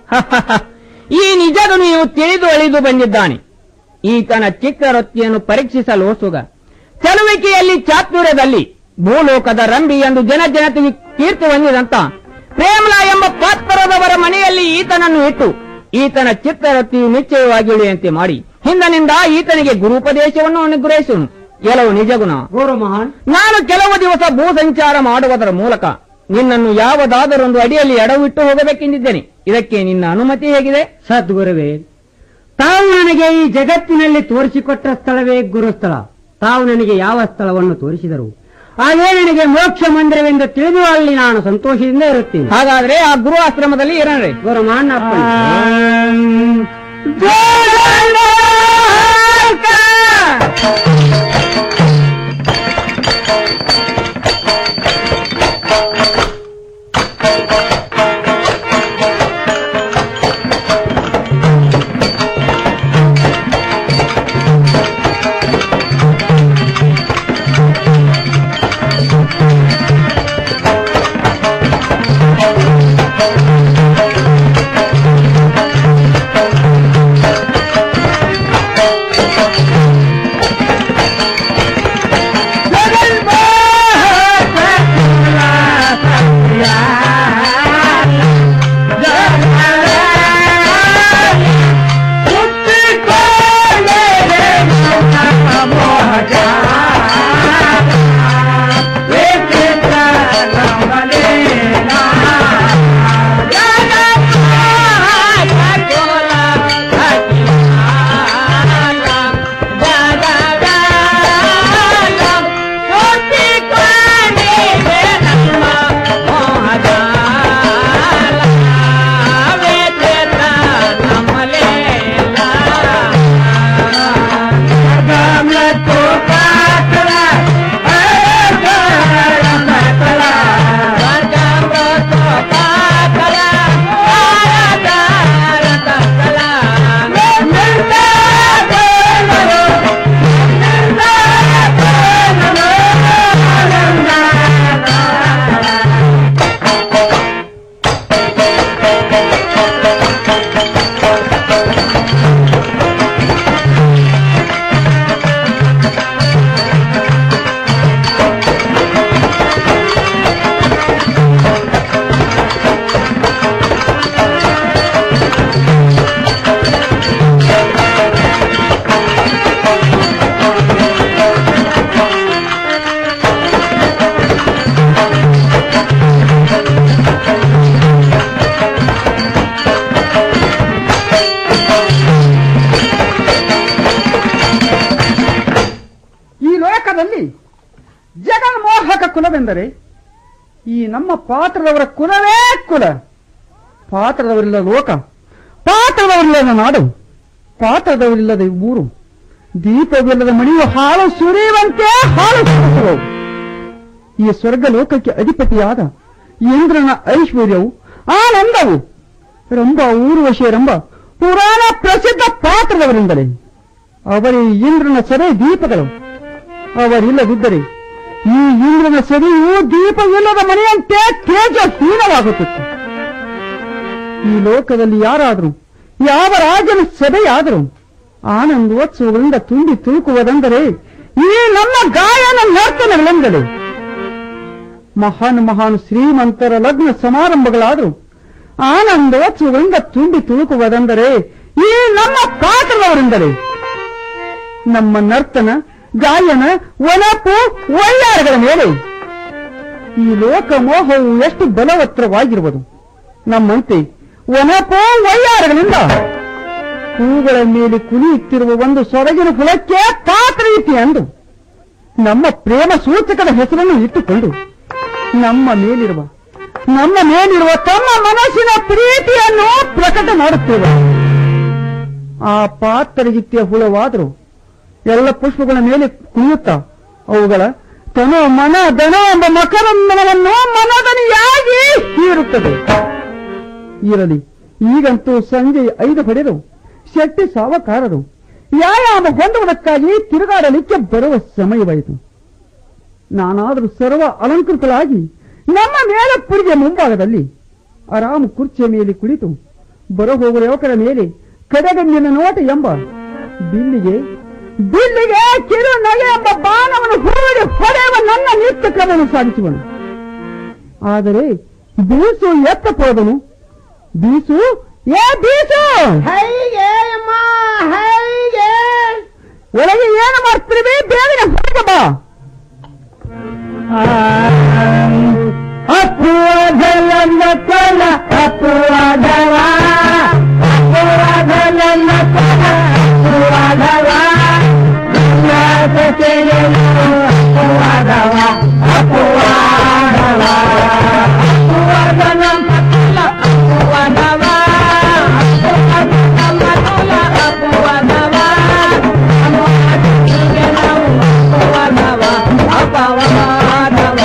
T: ಈ ನಿಜದು ನೀವು ತಿಳಿದು ಅಳಿದು ಬಂದಿದ್ದಾನೆ ಈತನ ಚಿಕ್ಕರೊತ್ತಿಯನ್ನು ಪರೀಕ್ಷಿಸಲು ಸುಗ ಚಲುವಿಕೆಯಲ್ಲಿ ಚಾತುರ್ಯದಲ್ಲಿ ಭೂಲೋಕದ ರಂಬಿ ಎಂದು ಜನ ಜನತೆಗೆ ಕೀರ್ತಿ ಹೊಂದಿದಂತ ಪ್ರೇಮಲಾ ಎಂಬ ಪಾತ್ರದವರ ಮನೆಯಲ್ಲಿ ಈತನನ್ನು ಇಟ್ಟು ಈತನ ಚಿತ್ತರೊತ್ತಿಯು ನಿಶ್ಚಯವಾಗಿ ಉಳಿಯುವಂತೆ ಮಾಡಿ ಹಿಂದನಿಂದ ಈತನಿಗೆ ಗುರುಪದೇಶವನ್ನು ಅನುಗ್ರಹಿಸುನು ಕೆಲವು ನಿಜಗುಣ
S: ಮಹಾನ್
T: ನಾನು ಕೆಲವು ದಿವಸ ಭೂ ಸಂಚಾರ ಮಾಡುವುದರ ಮೂಲಕ ನಿನ್ನನ್ನು ಯಾವುದಾದರೊಂದು ಅಡಿಯಲ್ಲಿ ಎಡವಿಟ್ಟು ಹೋಗಬೇಕೆಂದಿದ್ದೇನೆ ಇದಕ್ಕೆ ನಿನ್ನ ಅನುಮತಿ ಹೇಗಿದೆ
S: ಸದ್ಗುರುವೇ ತಾವು ನನಗೆ ಈ ಜಗತ್ತಿನಲ್ಲಿ ತೋರಿಸಿಕೊಟ್ಟ ಸ್ಥಳವೇ ಗುರುಸ್ಥಳ ತಾವು ನನಗೆ ಯಾವ ಸ್ಥಳವನ್ನು ತೋರಿಸಿದರು ಅದೇ ನನಗೆ ಮೋಕ್ಷ ಮಂದಿರವೆಂದು ತಿಳಿದು ಅಲ್ಲಿ ನಾನು ಸಂತೋಷದಿಂದ ಇರುತ್ತೇನೆ
T: ಹಾಗಾದ್ರೆ ಆ ಗುರು ಆಶ್ರಮದಲ್ಲಿ ಇರೋಣ
S: ಗುರು ಮಾಣ್ಣಪ್ಪಣೆ
U: ಈ ಲೋಕದಲ್ಲಿ ಜಗನ್ಮೋಹಕ ಕುಲವೆಂದರೆ ಈ ನಮ್ಮ ಪಾತ್ರದವರ ಕುಲವೇ ಕುಲ ಪಾತ್ರದವರಿಲ್ಲ ಲೋಕ ಪಾತ್ರದವರಿಲ್ಲದ ನಾಡು ಪಾಠದವರಿಲ್ಲದ ಊರು ದೀಪವಿಲ್ಲದ ಮಣಿಯು ಹಾಲು ಸುರಿಯುವಂತೆ ಹಾಲು ಸುರಿಸುವವು ಈ ಸ್ವರ್ಗ ಲೋಕಕ್ಕೆ ಅಧಿಪತಿಯಾದ ಇಂದ್ರನ ಐಶ್ವರ್ಯವು ಆನಂದವು ರಂಭ ಊರ್ವಶಿ ರಂಭ ಪುರಾಣ ಪ್ರಸಿದ್ಧ ಪಾತ್ರದವರಿಂದಲೇ ಅವರೇ ಇಂದ್ರನ ಸಭೆ ದೀಪಗಳು ಅವರಿಲ್ಲದಿದ್ದರೆ ಈ ಇಂದ್ರನ ಸಭೆಯು ದೀಪವಿಲ್ಲದ ಮನೆಯಂತೆ ತೇಜಹೀನವಾಗುತ್ತಿತ್ತು ಈ ಲೋಕದಲ್ಲಿ ಯಾರಾದರೂ ಯಾವ ರಾಜನ ಸಭೆಯಾದರೂ ಆನಂದೋತ್ಸವಗಳಿಂದ ತುಂಬಿ ತುಳುಕುವುದೆಂದರೆ ಈ ನಮ್ಮ ಗಾಯನ ನರ್ತನಗಳೆಂದರೆ ಮಹಾನ್ ಮಹಾನ್ ಶ್ರೀಮಂತರ ಲಗ್ನ ಸಮಾರಂಭಗಳಾದರೂ ಆನಂದೋತ್ಸವಗಳಿಂದ ತುಂಬಿ ತುಳುಕುವುದೆಂದರೆ ಈ ನಮ್ಮ ಪಾತ್ರದವರೆಂದರೆ ನಮ್ಮ ನರ್ತನ ಗಾಯನ ಒನಪು ಒಳ್ಳೆಯಗಳ ಮೇಲೆ ಈ ಲೋಕ ಮೋಹವು ಎಷ್ಟು ಬಲವತ್ತರವಾಗಿರುವುದು ನಮ್ಮಂತೆ ಒನಪು ಒಳ್ಳೆಯಗಳಿಂದ ಹೂಗಳ ಮೇಲೆ ಕುಣಿಯುತ್ತಿರುವ ಒಂದು ಸೊರಗಿನ ಕುಲಕ್ಕೆ ಪಾತ್ರ ಇತಿ ಅಂದು ನಮ್ಮ ಪ್ರೇಮ ಸೂಚಕದ ಹೆಸರನ್ನು ಇಟ್ಟುಕೊಂಡು ನಮ್ಮ ಮೇಲಿರುವ ನಮ್ಮ ಮೇಲಿರುವ ತಮ್ಮ ಮನಸ್ಸಿನ ಪ್ರೀತಿಯನ್ನು ಪ್ರಕಟ ಮಾಡುತ್ತೇವೆ ಆ ಪಾತ್ರಗಿತ್ತಿಯ ಹುಳವಾದರೂ ಎಲ್ಲ ಪುಷ್ಪಗಳ ಮೇಲೆ ಕುಣಿಯುತ್ತಾ ಅವುಗಳ ತನು ಮನ ದನ ಎಂಬ ಮಕರಂದನವನ್ನು ಮನದನಿಯಾಗಿ ಹೀರುತ್ತದೆ ಇರಲಿ ಈಗಂತೂ ಸಂಜೆ ಐದು ಪಡೆದು ಶೆಟ್ಟಿ ಸಾವಕಾರರು ವ್ಯಾಯಾಮ ಹೊಂದುವುದಕ್ಕಾಗಿ ತಿರುಗಾಡಲಿಕ್ಕೆ ಬರುವ ಸಮಯವಾಯಿತು ನಾನಾದರೂ ಸರ್ವ ಅಲಂಕೃತಳಾಗಿ ನಮ್ಮ ಮೇಲಪ್ಪುರಿಗೆ ಮುಂಭಾಗದಲ್ಲಿ ಆರಾಮ ಕುರ್ಚಿಯ ಮೇಲೆ ಕುಳಿತು ಬರಹೋಗುವ ಯುವಕರ ಮೇಲೆ ಕಡೆಗಣ್ಣಿನ ನೋಟ ಎಂಬ ಬಿಲ್ಲಿಗೆ ಬಿಲ್ಲಿಗೆ ಕಿರು ನಗೆ ಎಂಬ ಬಾಣವನ್ನು ಹೂಡಿ ಹೊಡೆಯುವ ನನ್ನ ನಿತ್ಯ ಕ್ರಮವನ್ನು ಸಾಗಿಸುವನು ಆದರೆ ಬೀಸು ಎತ್ತಪೋದನು ಬೀಸು ಏ ಬೀಸು
R: ಹೈಗೆ ಅಮ್ಮ ಹೈಗೆ
U: ಒಳಗೆ ಏನು ಮಾಡ್ತೀವಿ ಬೇಗನೆ ಹೊರಗೆ ಬಾ
R: ಅಪುವಾದಲನ್ನ ಕೊಲ ಅಪುವಾದವ ಅಪುವಾದಲನ್ನ ಕೊಲ ಅಪುವಾದವ ಅಪುವಾದವ ಅಪುವಾದವ ಅಪುವಾದಲನ್ನ ಕೊಲ ಅಪುವಾದವ ಅಪುವಾದಲನ್ನ ಕೊಲ ಅಪುವಾದವ ಅಪುವಾದವ ಅಪವಾದವ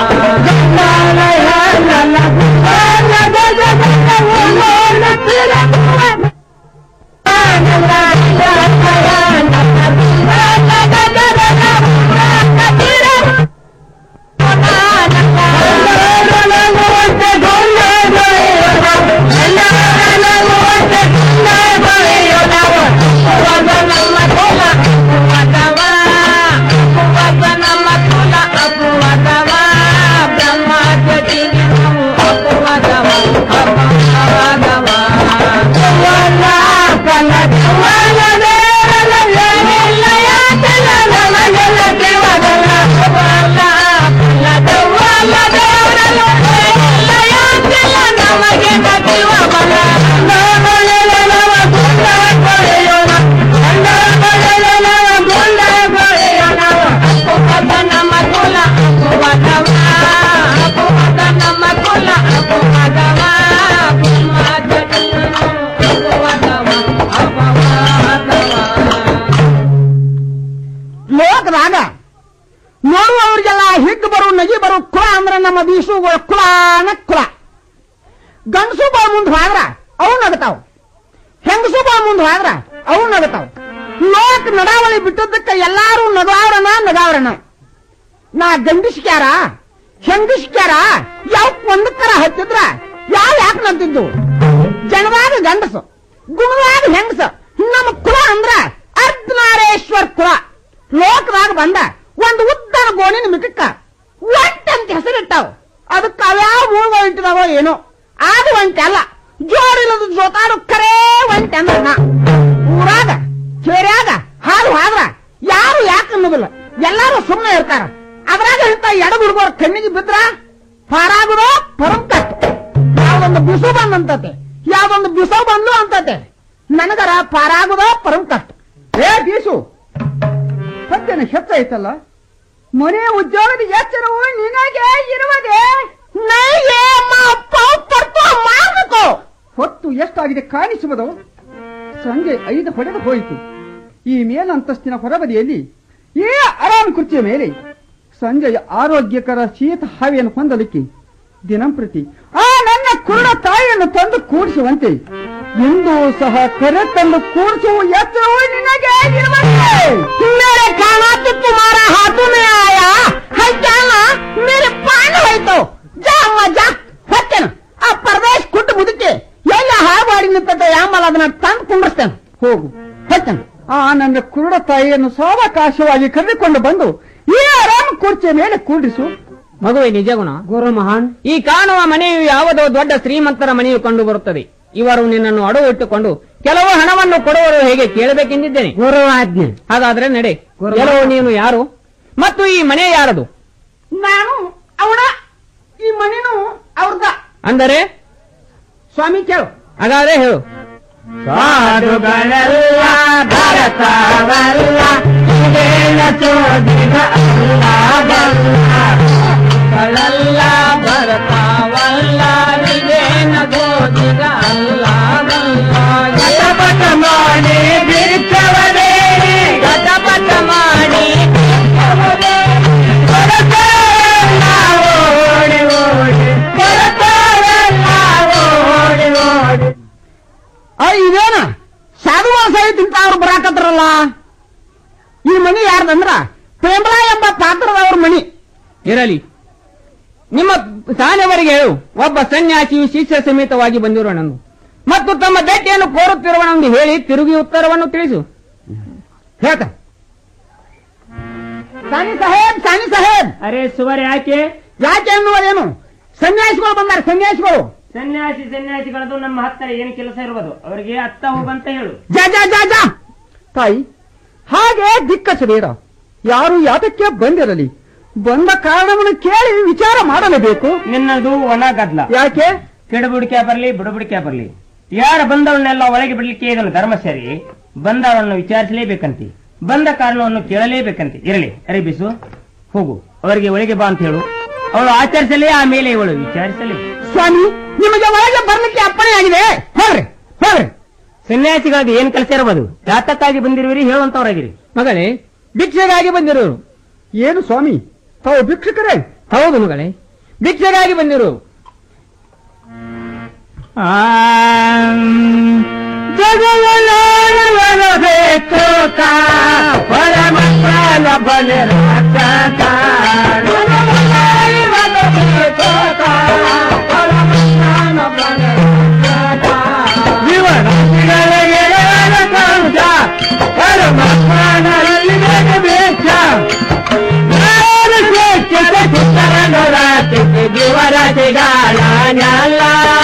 R: ಲೋಕದಾಗ ನೋಡುವವರಿಗೆಲ್ಲ ಹಿಗ್ಗು ಬರು ನಗಿ ಬರು ಕುಲ ಅಂದ್ರೆ ನಮ್ಮ ಬೀಸುಗಳ ಕುಲಾನ ಕುಲ ಗಂಡಸು ಬಾ ಮುಂದ್ ಹೋದ್ರ ಅವು ನಗತಾವ ಹೆಂಗಸು ಬಾ ಮುಂದ್ ಹೋದ್ರ ಅವು ನಗತಾವ ಲೋಕ ನಡಾವಳಿ ಬಿಟ್ಟದ್ದಕ್ಕೆ ಎಲ್ಲಾರು ನಗಾವ್ರನ ನಗಾವ್ರನ ನಾ ಗಂಡಿಸ್ಕ್ಯಾರ ಹೆಂಗಸ್ಕ್ಯಾರ ಯಾವ ಒಂದಕ್ಕರ ಹತ್ತಿದ್ರ ಯಾವ ಯಾಕೆ ನಂತಿದ್ದು ಜನವಾದ ಗಂಡಸು ಗುಣವಾದ ಹೆಂಗಸ ನಮ್ಮ ಕುಲ ಅಂದ್ರ ಅರ್ಧನಾರೇಶ್ವರ್ ಕುಲ ಲೋಕದಾಗ ಬಂದ ಒಂದು ಉದ್ದನ ಗೋಣಿನ ಮಿಟಕ್ಕ ಒಂಟ್ ಅಂತ ಹೆಸರಿಟ್ಟಾವ ಅದಕ್ಕೆ ಅವ್ಯಾವ ಮೂಳುಗಳು ಇಟ್ಟಿದಾವೋ ಏನೋ ಅದು ಒಂಟೆ ಅಲ್ಲ ಜೋರಿಲ್ಲದ ಜೋತಾಡು ಕರೇ ಒಂಟೆ ಅಂದ್ರ ನಾ ಊರಾಗ ಕೇರ್ಯಾಗ ಹಾಲು ಹಾದ್ರ ಯಾರು ಯಾಕೆ ಅನ್ನೋದಿಲ್ಲ ಎಲ್ಲಾರು ಸುಮ್ಮನೆ ಇರ್ತಾರ ಅದ್ರಾಗ ಇಂತ ಎಡ ಹುಡುಗರ ಕಣ್ಣಿಗೆ ಬಿದ್ರ ಪಾರಾಗುದೋ ಪರಂಕಟ್ ಯಾವ್ದೊಂದು ಬಿಸು ಬಂದಂತತೆ ಯಾವ್ದೊಂದು ಬಿಸು ಬಂದ್ಲು ಅಂತತೆ ನನಗರ ಪಾರಾಗುದೋ ಪರಂಕಟ್
U: ಏ ಬೀಸು ಸದ್ಯನ ಹೆಚ್ಚಾಯ್ತಲ್ಲ ಮನೆ ಉದ್ಯೋಗದ ಎಚ್ಚರವು ನಿನಗೆ ಇರುವುದೇ
R: ನೈಗೆ ಮಾಡಬೇಕು
U: ಹೊತ್ತು ಎಷ್ಟಾಗಿದೆ ಕಾಣಿಸುವುದು
R: ಸಂಜೆ ಐದು ಹೊಡೆದು ಹೋಯಿತು ಈ ಮೇಲಂತಸ್ತಿನ ಹೊರಬದಿಯಲ್ಲಿ ಈ ಆರಾಮ್ ಕುರ್ಚಿಯ ಮೇಲೆ ಸಂಜೆಯ ಆರೋಗ್ಯಕರ ಶೀತ ಹಾವಿಯನ್ನು ಹೊಂದಲಿಕ್ಕೆ ದಿನಂಪ್ರತಿ ಆ ನನ್ನ ಕುರುಡ ತಾಯಿಯನ್ನು ತಂದು ಕೂಡಿಸುವಂತೆ ಎಂದೂ ಸಹ ಕರೆ ತಂದು ಕೂಡಿಸುವ ಎತ್ತರವು ನಿನಗೆ ಇರುವಂತೆ.
U: मेरे खाना तो तुम्हारा हाथों में आया है क्या ना मेरे पान है तो जा अम्मा जा ಹೊತ್ತೇನು ಆ ಪರದೇಶ್ ಕುಟ್ಟು ಮುದುಕಿ ಎಲ್ಲ ಹಾಳಾಡಿ ನಿಂತದ ಆಮೇಲೆ ಅದನ್ನ ತಂದು ಕುಂಡ್ರಸ್ತೇನೆ
R: ಹೋಗು ಹೊತ್ತೇನು ಆ ನನ್ನ ಕುರುಡ ತಾಯಿಯನ್ನು ಸಾವಕಾಶವಾಗಿ ಕರೆದುಕೊಂಡು ಬಂದು ಈ ಆರಾಮ್ ಕುರ್ಚಿಯ ಮೇಲೆ ಕೂಡಿಸು
T: ಮಗುವೆ ನಿಜ ಗುಣ ಗುರು ಮಹಾನ್ ಈ ಕಾಣುವ ಮನೆಯು ಯಾವುದೋ ದೊಡ್ಡ ಶ್ರೀಮಂತರ ಮನೆಯು ಕಂಡು ಬರುತ್ತದೆ ಇವರು ನಿನ್ನನ್ನು ಅಡವು ಇಟ್ಟುಕೊಂಡು ಕೆಲವು ಹಣವನ್ನು ಕೊಡುವರು ಹೇಗೆ ಕೇಳಬೇಕೆಂದಿದ್ದೇನೆ ಗುರು ಆಜ್ಞೆ ಹಾಗಾದ್ರೆ ನಡೆ ಕೆಲವು ನೀನು ಯಾರು ಮತ್ತು ಈ ಮನೆ ಯಾರದು
U: ನಾನು ಅವಳ ಈ ಮನೆನು ಅವ್ರದ
T: ಅಂದರೆ
U: ಸ್ವಾಮಿ ಕೇಳು
T: ಹಾಗಾದ್ರೆ ಹೇಳು
U: ಸಾಧುಗಳೆಲ್ಲ ಭರತವಲ್ಲ ಇದೇನ ಚೋದಿಗ ಅಲ್ಲವಲ್ಲ ಭರತವಲ್ಲ ಇದೇನ ಚೋದಿಗ ಅಲ್ಲವಲ್ಲ ಗಟಪಟ ಮಾಡಿ ಬಿಚ್ಚವರೇ ಗಟಪಟ ಮಾಡಿ ಭರತವೆಲ್ಲ ಓಡಿ ಓಡಿ ಭರತವೆಲ್ಲ ಓಡಿ ಓಡಿ
R: ಆ ಇದೇನ ಸಾಧುವಾಸ ತಿಂತ ಅವ್ರು ಬರಾಕತ್ರಲ್ಲ ಈ ಮನಿ ಯಾರ್ದಂದ್ರ ಪ್ರೇಮಲ ಎಂಬ ಪಾತ್ರದವ್ರ ಮನಿ
T: ಇರಲಿ ನಿಮ್ಮ ಸಾನೆವರಿಗೆ ಹೇಳು ಒಬ್ಬ ಸನ್ಯಾಸಿಯು ಶಿಷ್ಯ ಸಮೇತವಾಗಿ ಬಂದಿರೋಣಂದು ಮತ್ತು ತಮ್ಮ ದಟ್ಟಿಯನ್ನು ಕೋರುತ್ತಿರುವನೆಂದು ಹೇಳಿ ತಿರುಗಿ ಉತ್ತರವನ್ನು ತಿಳಿಸು
R: ಹೇಳ್ತ ಸಾನಿ ಸಾಹೇಬ್ ಸಾನಿ ಸಾಹೇಬ್
T: ಅರೆ ಸುವರ್ ಯಾಕೆ
R: ಯಾಕೆ ಅನ್ನುವುದೇನು ಸನ್ಯಾಸಿಗಳು ಬಂದಾರ ಸನ್ಯಾಸಿಗಳು
T: ಸನ್ಯಾಸಿ ಸನ್ಯಾಸಿಗಳದು ನಮ್ಮ ಹತ್ತಿರ ಏನು ಕೆಲಸ ಇರುವುದು ಅವರಿಗೆ ಅತ್ತ ಹೋಗಂತ ಹೇಳು
R: ಜಾ ಜಾ ಜಾ ಜಾ ತಾಯಿ ಹಾಗೆ ದಿಕ್ಕಸಬೇಡ ಯಾರು ಯಾತಕ್ಕೆ ಬಂದಿರಲಿ ಬಂದ ಕಾರಣವನ್ನು ಕೇಳಿ ವಿಚಾರ ಮಾಡಲೇಬೇಕು
T: ನಿನ್ನದು ಒಣ ಗದ್ಲ
R: ಯಾಕೆ
T: ಕಿಡಬುಡಿಕೆ ಬರಲಿ ಬುಡಬುಡಿಕೆ ಬರಲಿ ಯಾರ ಬಂದವನ್ನೆಲ್ಲ ಒಳಗೆ ಬಿಡ್ಲಿಕ್ಕೆ ಇದನ್ನು ಧರ್ಮ ಸರಿ ಬಂದವರನ್ನು ವಿಚಾರಿಸಲೇಬೇಕಂತೆ ಬಂದ ಕಾರಣವನ್ನು ಕೇಳಲೇಬೇಕಂತೆ ಇರಲಿ ಅರೆ ಬಿಸು ಹೋಗು ಅವರಿಗೆ ಒಳಗೆ ಬಾ ಅಂತ ಹೇಳು ಅವಳು ಆಚರಿಸಲಿ ಆಮೇಲೆ ಇವಳು ವಿಚಾರಿಸಲಿ
R: ಸ್ವಾಮಿ ನಿಮಗೆ ಒಳಗೆ ಬರ್ಲಿಕ್ಕೆ ಅಪ್ಪಣೆ ಆಗಿದೆ ಹೇಳ್ರಿ ಹೇಳ್ರಿ
T: ಸನ್ಯಾಸಿಗಳಿಗೆ ಏನ್ ಕೆಲಸ ಇರಬಹುದು ಜಾತಕ್ಕಾಗಿ ಬಂದಿರುವಿರಿ ಹೇಳುವಂತವರಾಗಿರಿ ಮಗಳೇ ಭಿಕ್ಷೆಗಾಗಿ ಬಂದಿರೋರು
R: ಏನು ಸ್ವಾಮಿ ತಾವು ಭಿಕ್ಷುಕರೇ
T: ಹೌದು ಮಗಳೇ ಭಿಕ್ಷೆಗಾಗಿ ಬಂದಿರು
U: ಜಗವಬೇಕು ಪರಮ ಪ್ರಾಣ ಬಲೆ ಪರಮ ಪ್ರಾಣರಲ್ಲಿ ಬೇಕು ಜೀವರಾಶಿಗಾಳ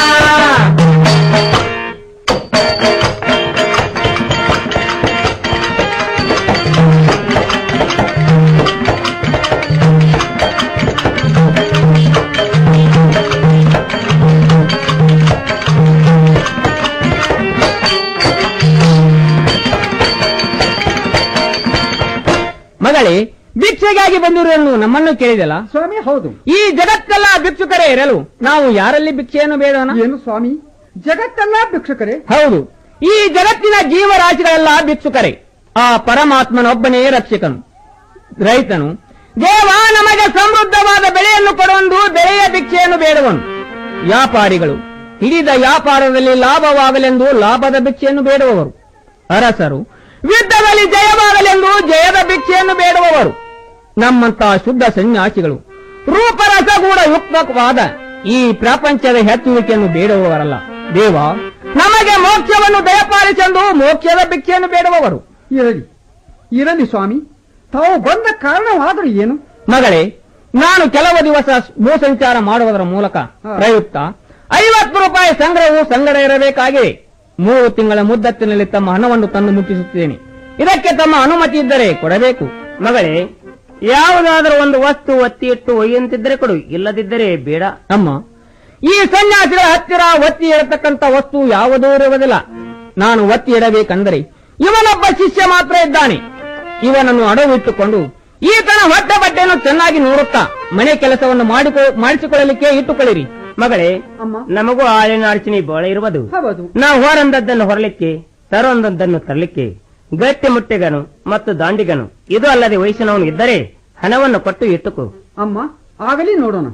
T: ಮಗಳೇ ಭಿಕ್ಷೆಗಾಗಿ ಬಂದಿರುವನ್ನು ನಮ್ಮನ್ನು ಕೇಳಿದಲ್ಲ
R: ಸ್ವಾಮಿ ಹೌದು
T: ಈ ಜಗತ್ತೆಲ್ಲ ಭಿಕ್ಷುಕರೇ ಇರಲು ನಾವು ಯಾರಲ್ಲಿ ಭಿಕ್ಷೆಯನ್ನು ಬೇಡೋಣ
R: ಏನು ಸ್ವಾಮಿ ಜಗತ್ತೆಲ್ಲ ಭಿಕ್ಷುಕರೇ
T: ಹೌದು ಈ ಜಗತ್ತಿನ ಜೀವರಾಶಿಗಳೆಲ್ಲ ಭಿಕ್ಷುಕರೇ ಆ ಪರಮಾತ್ಮನೊಬ್ಬನೇ ರಕ್ಷಕನು ರೈತನು ದೇವ ನಮಗೆ ಸಮೃದ್ಧವಾದ ಬೆಳೆಯನ್ನು ಕೊಡುವಂದು ಬೆಳೆಯ ಭಿಕ್ಷೆಯನ್ನು ಬೇಡುವನು ವ್ಯಾಪಾರಿಗಳು ಹಿಡಿದ ವ್ಯಾಪಾರದಲ್ಲಿ ಲಾಭವಾಗಲೆಂದು ಲಾಭದ ಭಿಕ್ಷೆಯನ್ನು ಬೇಡುವವರು ಅರಸರು ಯುದ್ಧದಲ್ಲಿ ಜಯವಾಗಲೆಂದು ಜಯದ ಭಿಕ್ಷೆಯನ್ನು ಬೇಡುವವರು ನಮ್ಮಂತಹ ಶುದ್ಧ ಸನ್ಯಾಸಿಗಳು ರೂಪರಸಗೂಢ ಯುಕ್ತವಾದ ಈ ಪ್ರಪಂಚದ ಹೆಚ್ಚುವಿಕೆಯನ್ನು ಬೇಡುವವರಲ್ಲ ದೇವ ನಮಗೆ ಮೋಕ್ಷವನ್ನು ದಯಪಾಲಿಸೆಂದು ಮೋಕ್ಷದ ಭಿಕ್ಷೆಯನ್ನು ಬೇಡುವವರು
R: ಇರಲಿ ಇರಲಿ ಸ್ವಾಮಿ ತಾವು ಬಂದ ಕಾರಣವಾದರೂ ಏನು
T: ಮಗಳೇ ನಾನು ಕೆಲವು ದಿವಸ ಭೂಸಂಚಾರ ಮಾಡುವುದರ ಮೂಲಕ ಪ್ರಯುಕ್ತ ಐವತ್ತು ರೂಪಾಯಿ ಸಂಗ್ರಹವು ಸಂಗಡ ಇರಬೇಕಾಗಿದೆ ಮೂರು ತಿಂಗಳ ಮುದ್ದತ್ತಿನಲ್ಲಿ ತಮ್ಮ ಹಣವನ್ನು ತಂದು ಮುಟ್ಟಿಸುತ್ತೇನೆ ಇದಕ್ಕೆ ತಮ್ಮ ಅನುಮತಿ ಇದ್ದರೆ ಕೊಡಬೇಕು ಮಗಳೇ ಯಾವುದಾದರೂ ಒಂದು ವಸ್ತು ಒತ್ತಿ ಇಟ್ಟು ಒಯ್ಯಂತಿದ್ದರೆ ಕೊಡು ಇಲ್ಲದಿದ್ದರೆ ಬೇಡ ಅಮ್ಮ ಈ ಸನ್ಯಾಸಿಗಳ ಹತ್ತಿರ ಒತ್ತಿ ಇಡತಕ್ಕಂತ ವಸ್ತು ಯಾವುದೂ ಇರುವುದಿಲ್ಲ ನಾನು ಒತ್ತಿ ಇಡಬೇಕಂದರೆ ಇವನೊಬ್ಬ ಶಿಷ್ಯ ಮಾತ್ರ ಇದ್ದಾನೆ ಇವನನ್ನು ಅಡವಿಟ್ಟುಕೊಂಡು ಈತನ ಹೊಟ್ಟೆ ಬಟ್ಟೆಯನ್ನು ಚೆನ್ನಾಗಿ ನೋಡುತ್ತಾ ಮನೆ ಕೆಲಸವನ್ನು ಮಾಡಿಕೊ ಮಾಡಿಸಿಕೊಳ್ಳಲಿಕ್ಕೆ ಇಟ್ಟುಕೊಳ್ಳಿರಿ ಮಗಳೇ ನಮಗೂ ಆಳಿನ ಅಡಚಣೆ ಬಹಳ ಇರುವುದು ನಾವು ಹೊರಂದದ್ದನ್ನು ಹೊರಲಿಕ್ಕೆ ತರೊಂದನ್ನು ತರಲಿಕ್ಕೆ ಗಟ್ಟಿ ಮುಟ್ಟಿಗನು ಮತ್ತು ದಾಂಡಿಗನು ಇದು ಅಲ್ಲದೆ ವಯಸ್ಸಿನವನು ಇದ್ದರೆ ಹಣವನ್ನು ಕೊಟ್ಟು ಇಟ್ಟುಕೋ
U: ಅಮ್ಮ ಆಗಲಿ ನೋಡೋಣ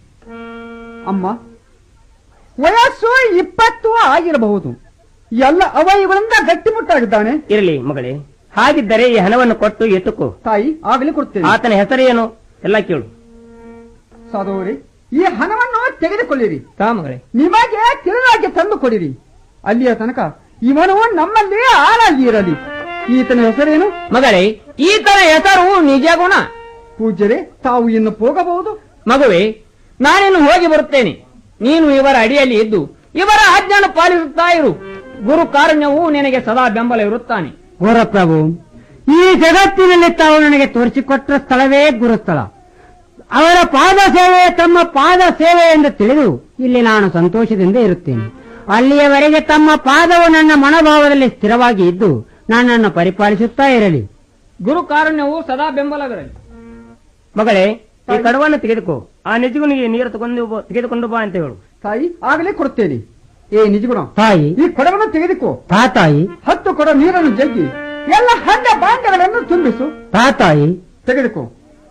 U: ಅಮ್ಮ ವಯಸ್ಸು ಇಪ್ಪತ್ತು ಆಗಿರಬಹುದು ಎಲ್ಲ ಅವಯವಗಳಿಂದ ಗಟ್ಟಿಮುಟ್ಟಾಗಿದ್ದಾನೆ
T: ಇರಲಿ ಮಗಳೇ ಹಾಗಿದ್ದರೆ ಈ ಹಣವನ್ನು ಕೊಟ್ಟು ಇಟ್ಟುಕೋ
U: ತಾಯಿ ಆಗಲಿ ಕೊಡ್ತೇನೆ
T: ಆತನ ಹೆಸರೇನು ಎಲ್ಲ ಕೇಳು
U: ಸಾಧುವರೇ ಈ ಹಣವನ್ನು ತೆಗೆದುಕೊಳ್ಳಿರಿ
T: ತಾ ಮಗಳೇ
U: ನಿಮಗೆ ತಿಳಿದಾಗಿ ತಂದು ಕೊಡಿರಿ ಅಲ್ಲಿಯ ತನಕ ಇವನು ನಮ್ಮಲ್ಲಿ ಆಳಾಗಿ ಇರಲಿ ಈತನ ಹೆಸರೇನು
T: ಮಗಳೇ ಈತನ ಹೆಸರು ನಿಜ ಗುಣ
U: ಪೂಜ್ಯರೇ ತಾವು ಇನ್ನು ಹೋಗಬಹುದು
T: ಮಗುವೆ ನಾನಿನ್ನು ಹೋಗಿ ಬರುತ್ತೇನೆ ನೀನು ಇವರ ಅಡಿಯಲ್ಲಿ ಇದ್ದು ಇವರ ಆಜ್ಞೆಯನ್ನು ಪಾಲಿಸುತ್ತಾ ಇರು ಗುರು ಕಾರುಣ್ಯವು ನಿನಗೆ ಸದಾ ಬೆಂಬಲ ಇರುತ್ತಾನೆ
S: ಗುರುಪ್ರಭು ಈ ಜಗತ್ತಿನಲ್ಲಿ ತಾವು ನನಗೆ ತೋರಿಸಿಕೊಟ್ಟ ಸ್ಥಳವೇ ಗುರುಸ್ಥಳ ಅವರ ಪಾದ ಸೇವೆ ತಮ್ಮ ಪಾದ ಸೇವೆ ಎಂದು ತಿಳಿದು ಇಲ್ಲಿ ನಾನು ಸಂತೋಷದಿಂದ ಇರುತ್ತೇನೆ ಅಲ್ಲಿಯವರೆಗೆ ತಮ್ಮ ಪಾದವು ನನ್ನ ಮನೋಭಾವದಲ್ಲಿ ಸ್ಥಿರವಾಗಿ ಇದ್ದು ನನ್ನನ್ನು ಪರಿಪಾಲಿಸುತ್ತಾ ಇರಲಿ
T: ಗುರು ಕಾರುಣ್ಯವು ಸದಾ ಬೆಂಬಲವಿರಲಿ ಮಗಳೇ ಈ ಕಡವನ್ನು ತೆಗೆದುಕೋ ಆ ನಿಜಗುನಿಗೆ ನೀರು ತಗೊಂಡು ಬಾ- ತೆಗೆದುಕೊಂಡು ಬಾ ಅಂತ ಹೇಳು
U: ತಾಯಿ ಆಗಲೇ ಕೊಡ್ತೇನೆ ಏ ನಿಜಗುಣ
S: ತಾಯಿ
U: ಈ ಕೊಡವನ್ನು ತೆಗೆದುಕೋ
S: ತಾತಾಯಿ
U: ಹತ್ತು ಕೊಡ ನೀರನ್ನು ಜಗ್ಗಿ ಎಲ್ಲ ಹಂಡ ಬಾಂಡಗಳನ್ನು ತುಂಬಿಸು
S: ತಾತಾಯಿ
U: ತೆಗೆದುಕೋ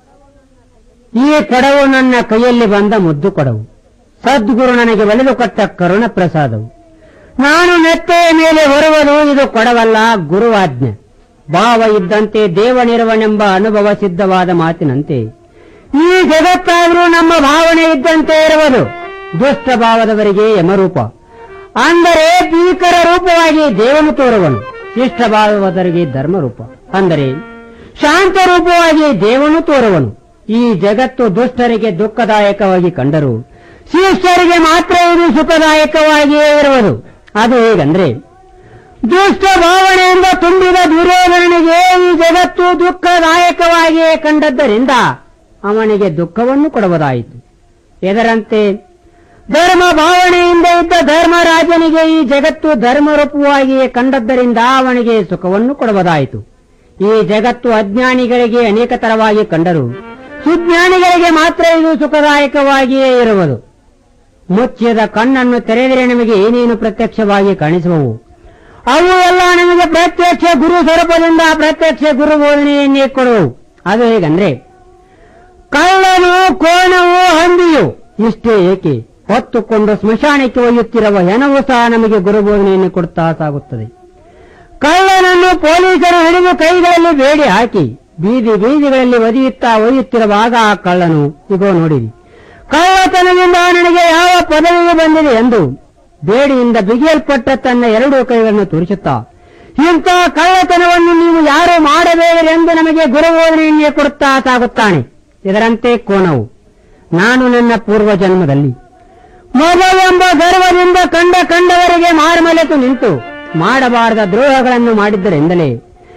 S: ಈ ಕೊಡವು ನನ್ನ ಕೈಯಲ್ಲಿ ಬಂದ ಮುದ್ದು ಕೊಡವು ಸದ್ಗುರು ನನಗೆ ಒಲಿದು ಕೊಟ್ಟ ಕರುಣ ಪ್ರಸಾದವು ನಾನು ನೆತ್ತೆಯ ಮೇಲೆ ಹೊರುವುದು ಇದು ಕೊಡವಲ್ಲ ಗುರುವಾಜ್ಞೆ ಭಾವ ಇದ್ದಂತೆ ದೇವನಿರುವನೆಂಬ ಅನುಭವ ಸಿದ್ಧವಾದ ಮಾತಿನಂತೆ ಈ ಜಗತ್ತಾದರೂ ನಮ್ಮ ಭಾವನೆ ಇದ್ದಂತೆ ಇರುವುದು ದುಷ್ಟ ಭಾವದವರಿಗೆ ಯಮರೂಪ ಅಂದರೆ ಭೀಕರ ರೂಪವಾಗಿ ದೇವನು ತೋರುವನು ಶಿಷ್ಟ ಭಾವದವರಿಗೆ ಧರ್ಮರೂಪ ಅಂದರೆ ಶಾಂತ ರೂಪವಾಗಿ ದೇವನು ತೋರುವನು ಈ ಜಗತ್ತು ದುಷ್ಟರಿಗೆ ದುಃಖದಾಯಕವಾಗಿ ಕಂಡರು ಶಿಷ್ಟರಿಗೆ ಮಾತ್ರ ಇದು ಸುಖದಾಯಕವಾಗಿಯೇ ಇರುವುದು ಅದು ಹೇಗಂದ್ರೆ ದುಷ್ಟ ಭಾವನೆಯಿಂದ ತುಂಬಿದ ದುರ್ಯೋಧನನಿಗೆ ಈ ಜಗತ್ತು ದುಃಖದಾಯಕವಾಗಿಯೇ ಕಂಡದ್ದರಿಂದ ಅವನಿಗೆ ದುಃಖವನ್ನು ಕೊಡುವುದಾಯಿತು ಇದರಂತೆ ಧರ್ಮ ಭಾವನೆಯಿಂದ ಇದ್ದ ಧರ್ಮರಾಜನಿಗೆ ಈ ಜಗತ್ತು ಧರ್ಮರೂಪವಾಗಿಯೇ ಕಂಡದ್ದರಿಂದ ಅವನಿಗೆ ಸುಖವನ್ನು ಕೊಡುವುದಾಯಿತು ಈ ಜಗತ್ತು ಅಜ್ಞಾನಿಗಳಿಗೆ ಅನೇಕ ತರವಾಗಿ ಕಂಡರು ಸುಜ್ಞಾನಿಗಳಿಗೆ ಮಾತ್ರ ಇದು ಸುಖದಾಯಕವಾಗಿಯೇ ಇರುವುದು ಮುಚ್ಚಿದ ಕಣ್ಣನ್ನು ತೆರೆದರೆ ನಮಗೆ ಏನೇನು ಪ್ರತ್ಯಕ್ಷವಾಗಿ ಕಾಣಿಸುವವು ಅವು ಎಲ್ಲ ನಮಗೆ ಪ್ರತ್ಯಕ್ಷ ಗುರು ಸ್ವರೂಪದಿಂದ ಪ್ರತ್ಯಕ್ಷ ಗುರು ಬೋಧನೆಯನ್ನೇ ಕೊಡುವು ಅದು ಹೇಗಂದ್ರೆ ಕಳ್ಳನು ಕೋಣವು ಹಂದಿಯು ಇಷ್ಟೇ ಏಕೆ ಹೊತ್ತುಕೊಂಡು ಸ್ಮಶಾನಕ್ಕೆ ಒಯ್ಯುತ್ತಿರುವ ಹೆಣವು ಸಹ ನಮಗೆ ಗುರುಬೋಧನೆಯನ್ನು ಕೊಡುತ್ತಾ ಸಾಗುತ್ತದೆ ಕಳ್ಳನನ್ನು ಪೊಲೀಸರು ಹಿಡಿದು ಕೈಗಳಲ್ಲಿ ಬೇಡಿ ಹಾಕಿ ಬೀದಿ ಬೀದಿಗಳಲ್ಲಿ ಒದಿಯುತ್ತಾ ಒಯ್ಯುತ್ತಿರುವಾಗ ಆ ಕಳ್ಳನು ಇಗೋ ನೋಡಿರಿ ಕಳ್ಳತನದಿಂದ ನನಗೆ ಯಾವ ಪದವಿಗೆ ಬಂದಿದೆ ಎಂದು ಬೇಡಿಯಿಂದ ಬಿಗಿಯಲ್ಪಟ್ಟ ತನ್ನ ಎರಡೂ ಕೈಗಳನ್ನು ತೋರಿಸುತ್ತಾ ಇಂತಹ ಕಳ್ಳತನವನ್ನು ನೀವು ಯಾರು ಮಾಡಬೇಕೆಂದು ನಮಗೆ ಗುರುಬೋಧನೆಯನ್ನೇ ಕೊಡುತ್ತಾ ಸಾಗುತ್ತಾನೆ ಇದರಂತೆ ಕೋನವು ನಾನು ನನ್ನ ಪೂರ್ವ ಜನ್ಮದಲ್ಲಿ ಮೊದಲೆಂಬ ಗರ್ವದಿಂದ ಕಂಡ ಕಂಡವರಿಗೆ ಮಾರುಮಲೆತು ನಿಂತು ಮಾಡಬಾರದ ದ್ರೋಹಗಳನ್ನು ಮಾಡಿದ್ದರಿಂದಲೇ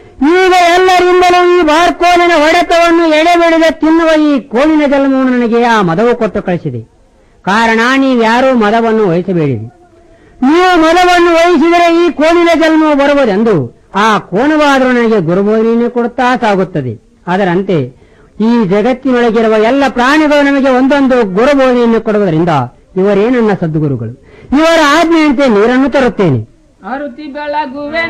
S: ಈಗ ಎಲ್ಲರಿಂದಲೂ ಈ ಬಾರ್ಕೋಲಿನ ಹೊಡೆತವನ್ನು ಎಡೆಬಿಡದೆ ತಿನ್ನುವ ಈ ಕೋಲಿನ ಜನ್ಮವನ್ನು ನನಗೆ ಆ ಮದವು ಕೊಟ್ಟು ಕಳಿಸಿದೆ ಕಾರಣ ನೀವ್ಯಾರೂ ಮದವನ್ನು ವಹಿಸಬೇಡಿರಿ ನೀವು ಮದವನ್ನು ವಹಿಸಿದರೆ ಈ ಕೋಲಿನ ಜನ್ಮವು ಬರುವುದೆಂದು ಆ ಕೋನವಾದರೂ ನನಗೆ ಗುರುಬೋಧನೆಯನ್ನು ಕೊಡುತ್ತಾ ಸಾಗುತ್ತದೆ ಅದರಂತೆ ಈ ಜಗತ್ತಿನೊಳಗಿರುವ ಎಲ್ಲ ಪ್ರಾಣಿಗಳು ನಮಗೆ ಒಂದೊಂದು ಗುರುಬೋಧನೆಯನ್ನು ಕೊಡುವುದರಿಂದ ಇವರೇ ನನ್ನ ಸದ್ಗುರುಗಳು ಇವರ ಆಜ್ಞೆಯಂತೆ ನೀರನ್ನು ತರುತ್ತೇನೆ
T: ಅರುತಿ ಬೆಳಗುವೆ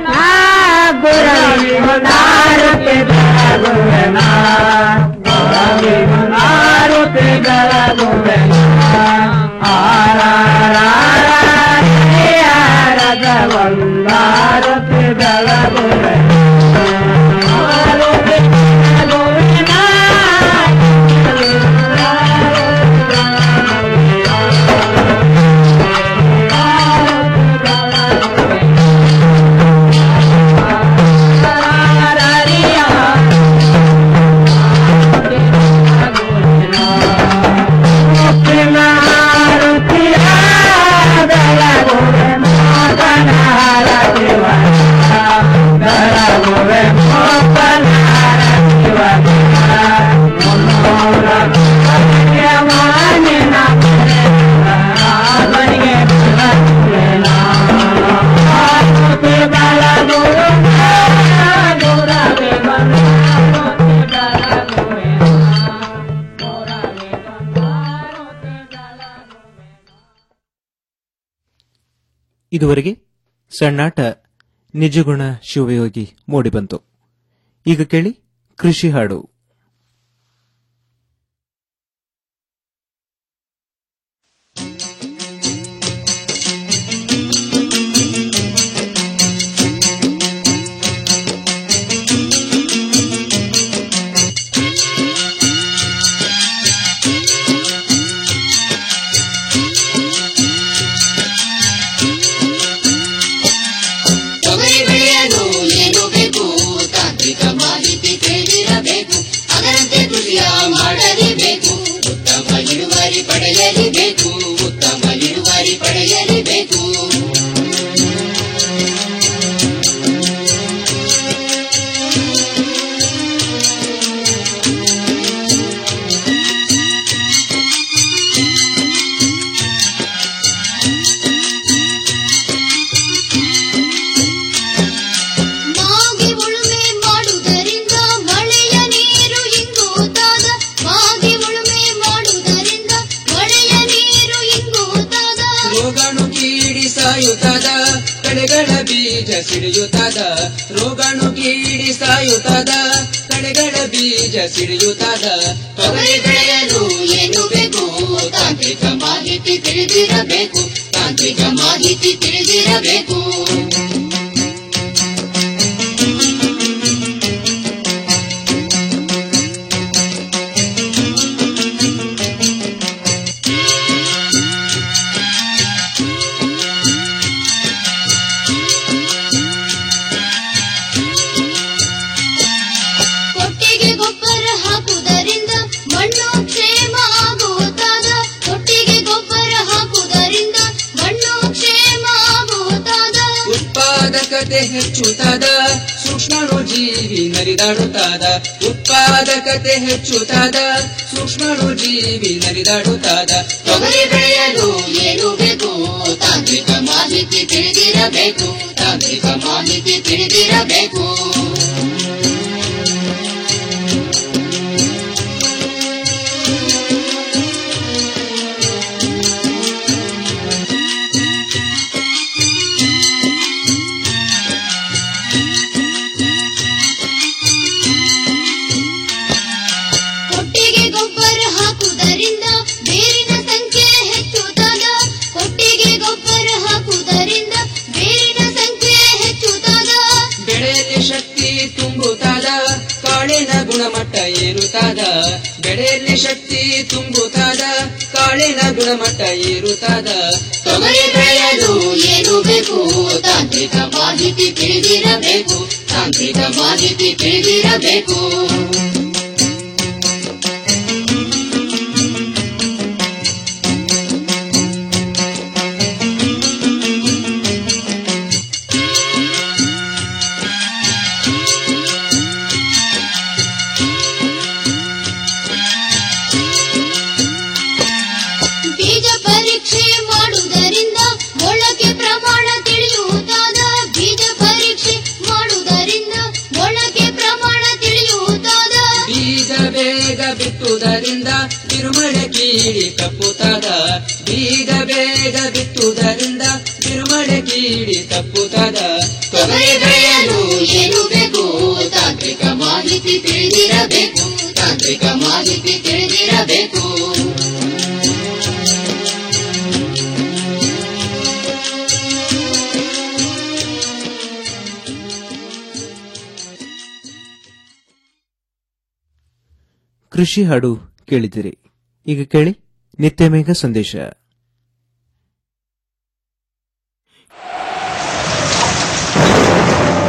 A: ಇದುವರೆಗೆ ಸಣ್ಣಾಟ ನಿಜಗುಣ ಶಿವಯೋಗಿ ಮೂಡಿಬಂತು ಈಗ ಕೇಳಿ ಕೃಷಿ ಹಾಡು
B: ತೊಗರಿ ಬೆಳೆಯಲು ಏನು ಬೇಕು ತಾಂತ್ರಿಕ ಮಾಹಿತಿ ತಿಳಿದಿರಬೇಕು ಅದರಂತೆ ಕೃಷಿಯ ಮಾಡಲೇಬೇಕು ಉತ್ತಮ ಇಳುವರಿ ಪಡೆಯಲೇಬೇಕು ಉತ್ತಮ ಇಳುವರಿ ಪಡೆಯಲೇಬೇಕು ಮಾಗಿ ಉಳುಮೆ ಮಾಡುವುದರಿಂದ ಮಳೆಯ ನೀರು ಇಂಗುತ್ತಾದ ಮಾಗಿ ಉಳುಮೆ ಮಾಡುವುದರಿಂದ ಮಳೆಯ ನೀರು ಇಂಗುತ್ತಾದ
V: ರೋಗಾಣು ಕೀಡಿ ಸಾಯುತ್ತದ ಕಳೆಗಳ ಬೀಜ ಸಿಡಿಯುತ್ತದ ರೋಗಾಣು ಕೀಡಿ ಸಾಯುತ್ತದ ಕಳೆಗಳ ಬೀಜ ಸಿಡಿಯುತ್ತದ
B: ತೊಗರಿ ಬೆಳೆಯಲು ಏನು ಬೇಕು ತಾಂತ್ರಿಕ ಮಾಹಿತಿ ತಿಳಿದಿರಬೇಕು ತಾಂತ್ರಿಕ ಮಾಹಿತಿ ತಿಳಿದಿರಬೇಕು ಕೊಟ್ಟಿಗೆ ಗೊಬ್ಬರ ಹಾಕುವುದರಿಂದ ಮಣ್ಣು ಕ್ಷೇಮ ಆಗುತ್ತಾದ ಕೊಟ್ಟಿಗೆ ಗೊಬ್ಬರ ಹಾಕುವುದರಿಂದ ಮಣ್ಣು ಕ್ಷೇಮ ಆಗುತ್ತಾದ
V: ಉತ್ಪಾದಕತೆ ಹೆಚ್ಚುತ್ತದ ಸೂಕ್ಷ್ಮಾಣು ಜೀವಿ ನರಿದಾಡುತ್ತಾದ ಉತ್ಪಾದಕತೆ ಹೆಚ್ಚುತ್ತದ ಸೂಕ್ಷ್ಮಾಣು ಜೀವಿ ನರಿದಾಡುತ್ತಾದ
B: ತೊಗರಿ ಬೆಳೆಯಲು ಏನು ಬೇಕು ತಾಂತ್ರಿಕ ಮಾಹಿತಿ ತಿಳಿದಿರಬೇಕು ತಾಂತ್ರಿಕ ಮಾಹಿತಿ ತಿಳಿದಿರಬೇಕು ಕೊಟ್ಟಿಗೆ ಗೊಬ್ಬರ ಹಾಕುವುದರಿಂದ ಬೇರಿನ ಸಂಖ್ಯೆ ಹೆಚ್ಚುತ್ತಾದ ಕೊಟ್ಟಿಗೆ ಗೊಬ್ಬರ ಹಾಕುವುದರಿಂದ ಬೇರಿನ ಸಂಖ್ಯೆ ಹೆಚ್ಚುತ್ತಾದ
V: ಬೆಳೆಯಲ್ಲಿ ಶಕ್ತಿ ತುಂಬುತ್ತಾದ ಕಾಳಿನ ಗುಣಮಟ್ಟ ಏರುತ್ತಾದ ಬೆಳೆಯಲ್ಲಿ ಶಕ್ತಿ ತುಂಬುತ್ತಾದ ಕಾಳಿನ ಗುಣಮಟ್ಟ ಏರುತ್ತಾದ
B: ತೊಗರಿ ಬೆಳೆಯಲು ಏನು ಬೇಕು ತಾಂತ್ರಿಕ ಮಾಹಿತಿ ತಿಳಿದಿರಬೇಕು ತಾಂತ್ರಿಕ ಮಾಹಿತಿ ತಿಳಿದಿರಬೇಕು ಬೀಜ ಪರೀಕ್ಷೆ ಮಾಡುವುದರಿಂದ ಮೊಳಕೆ ಪ್ರಮಾಣ ತಿಳಿಯುತ್ತಾದ ಬೀಜ ಪರೀಕ್ಷೆ ಮಾಡುವುದರಿಂದ ಮೊಳಕೆ ಪ್ರಮಾಣ ತಿಳಿಯುತ್ತಾದ
V: ಬೀಜ ಬೇಗ ಬಿತ್ತುವುದರಿಂದ ತಿರುಮಳೆ ಕೀಡಿ ತಪ್ಪುತ್ತಾದ ಬೀಜ ಬೇಗ ಬಿತ್ತುವುದರಿಂದ ತಿರುಮಳೆ ಕೀಡಿ ತಪ್ಪುತ್ತಾದ
B: ತೊಗರಿ ಬೆಳೆಯಲು ಏನು ಬೇಕು ತಾಂತ್ರಿಕ ಮಾಹಿತಿ ತಿಳಿದಿರಬೇಕು ತಾಂತ್ರಿಕ ಮಾಹಿತಿ ತಿಳಿದಿರಬೇಕು
A: ಕೃಷಿ ಹಾಡು ಕೇಳಿದಿರಿ ಈಗ ಕೇಳಿ ನಿತ್ಯ ಮೇಘ ಸಂದೇಶ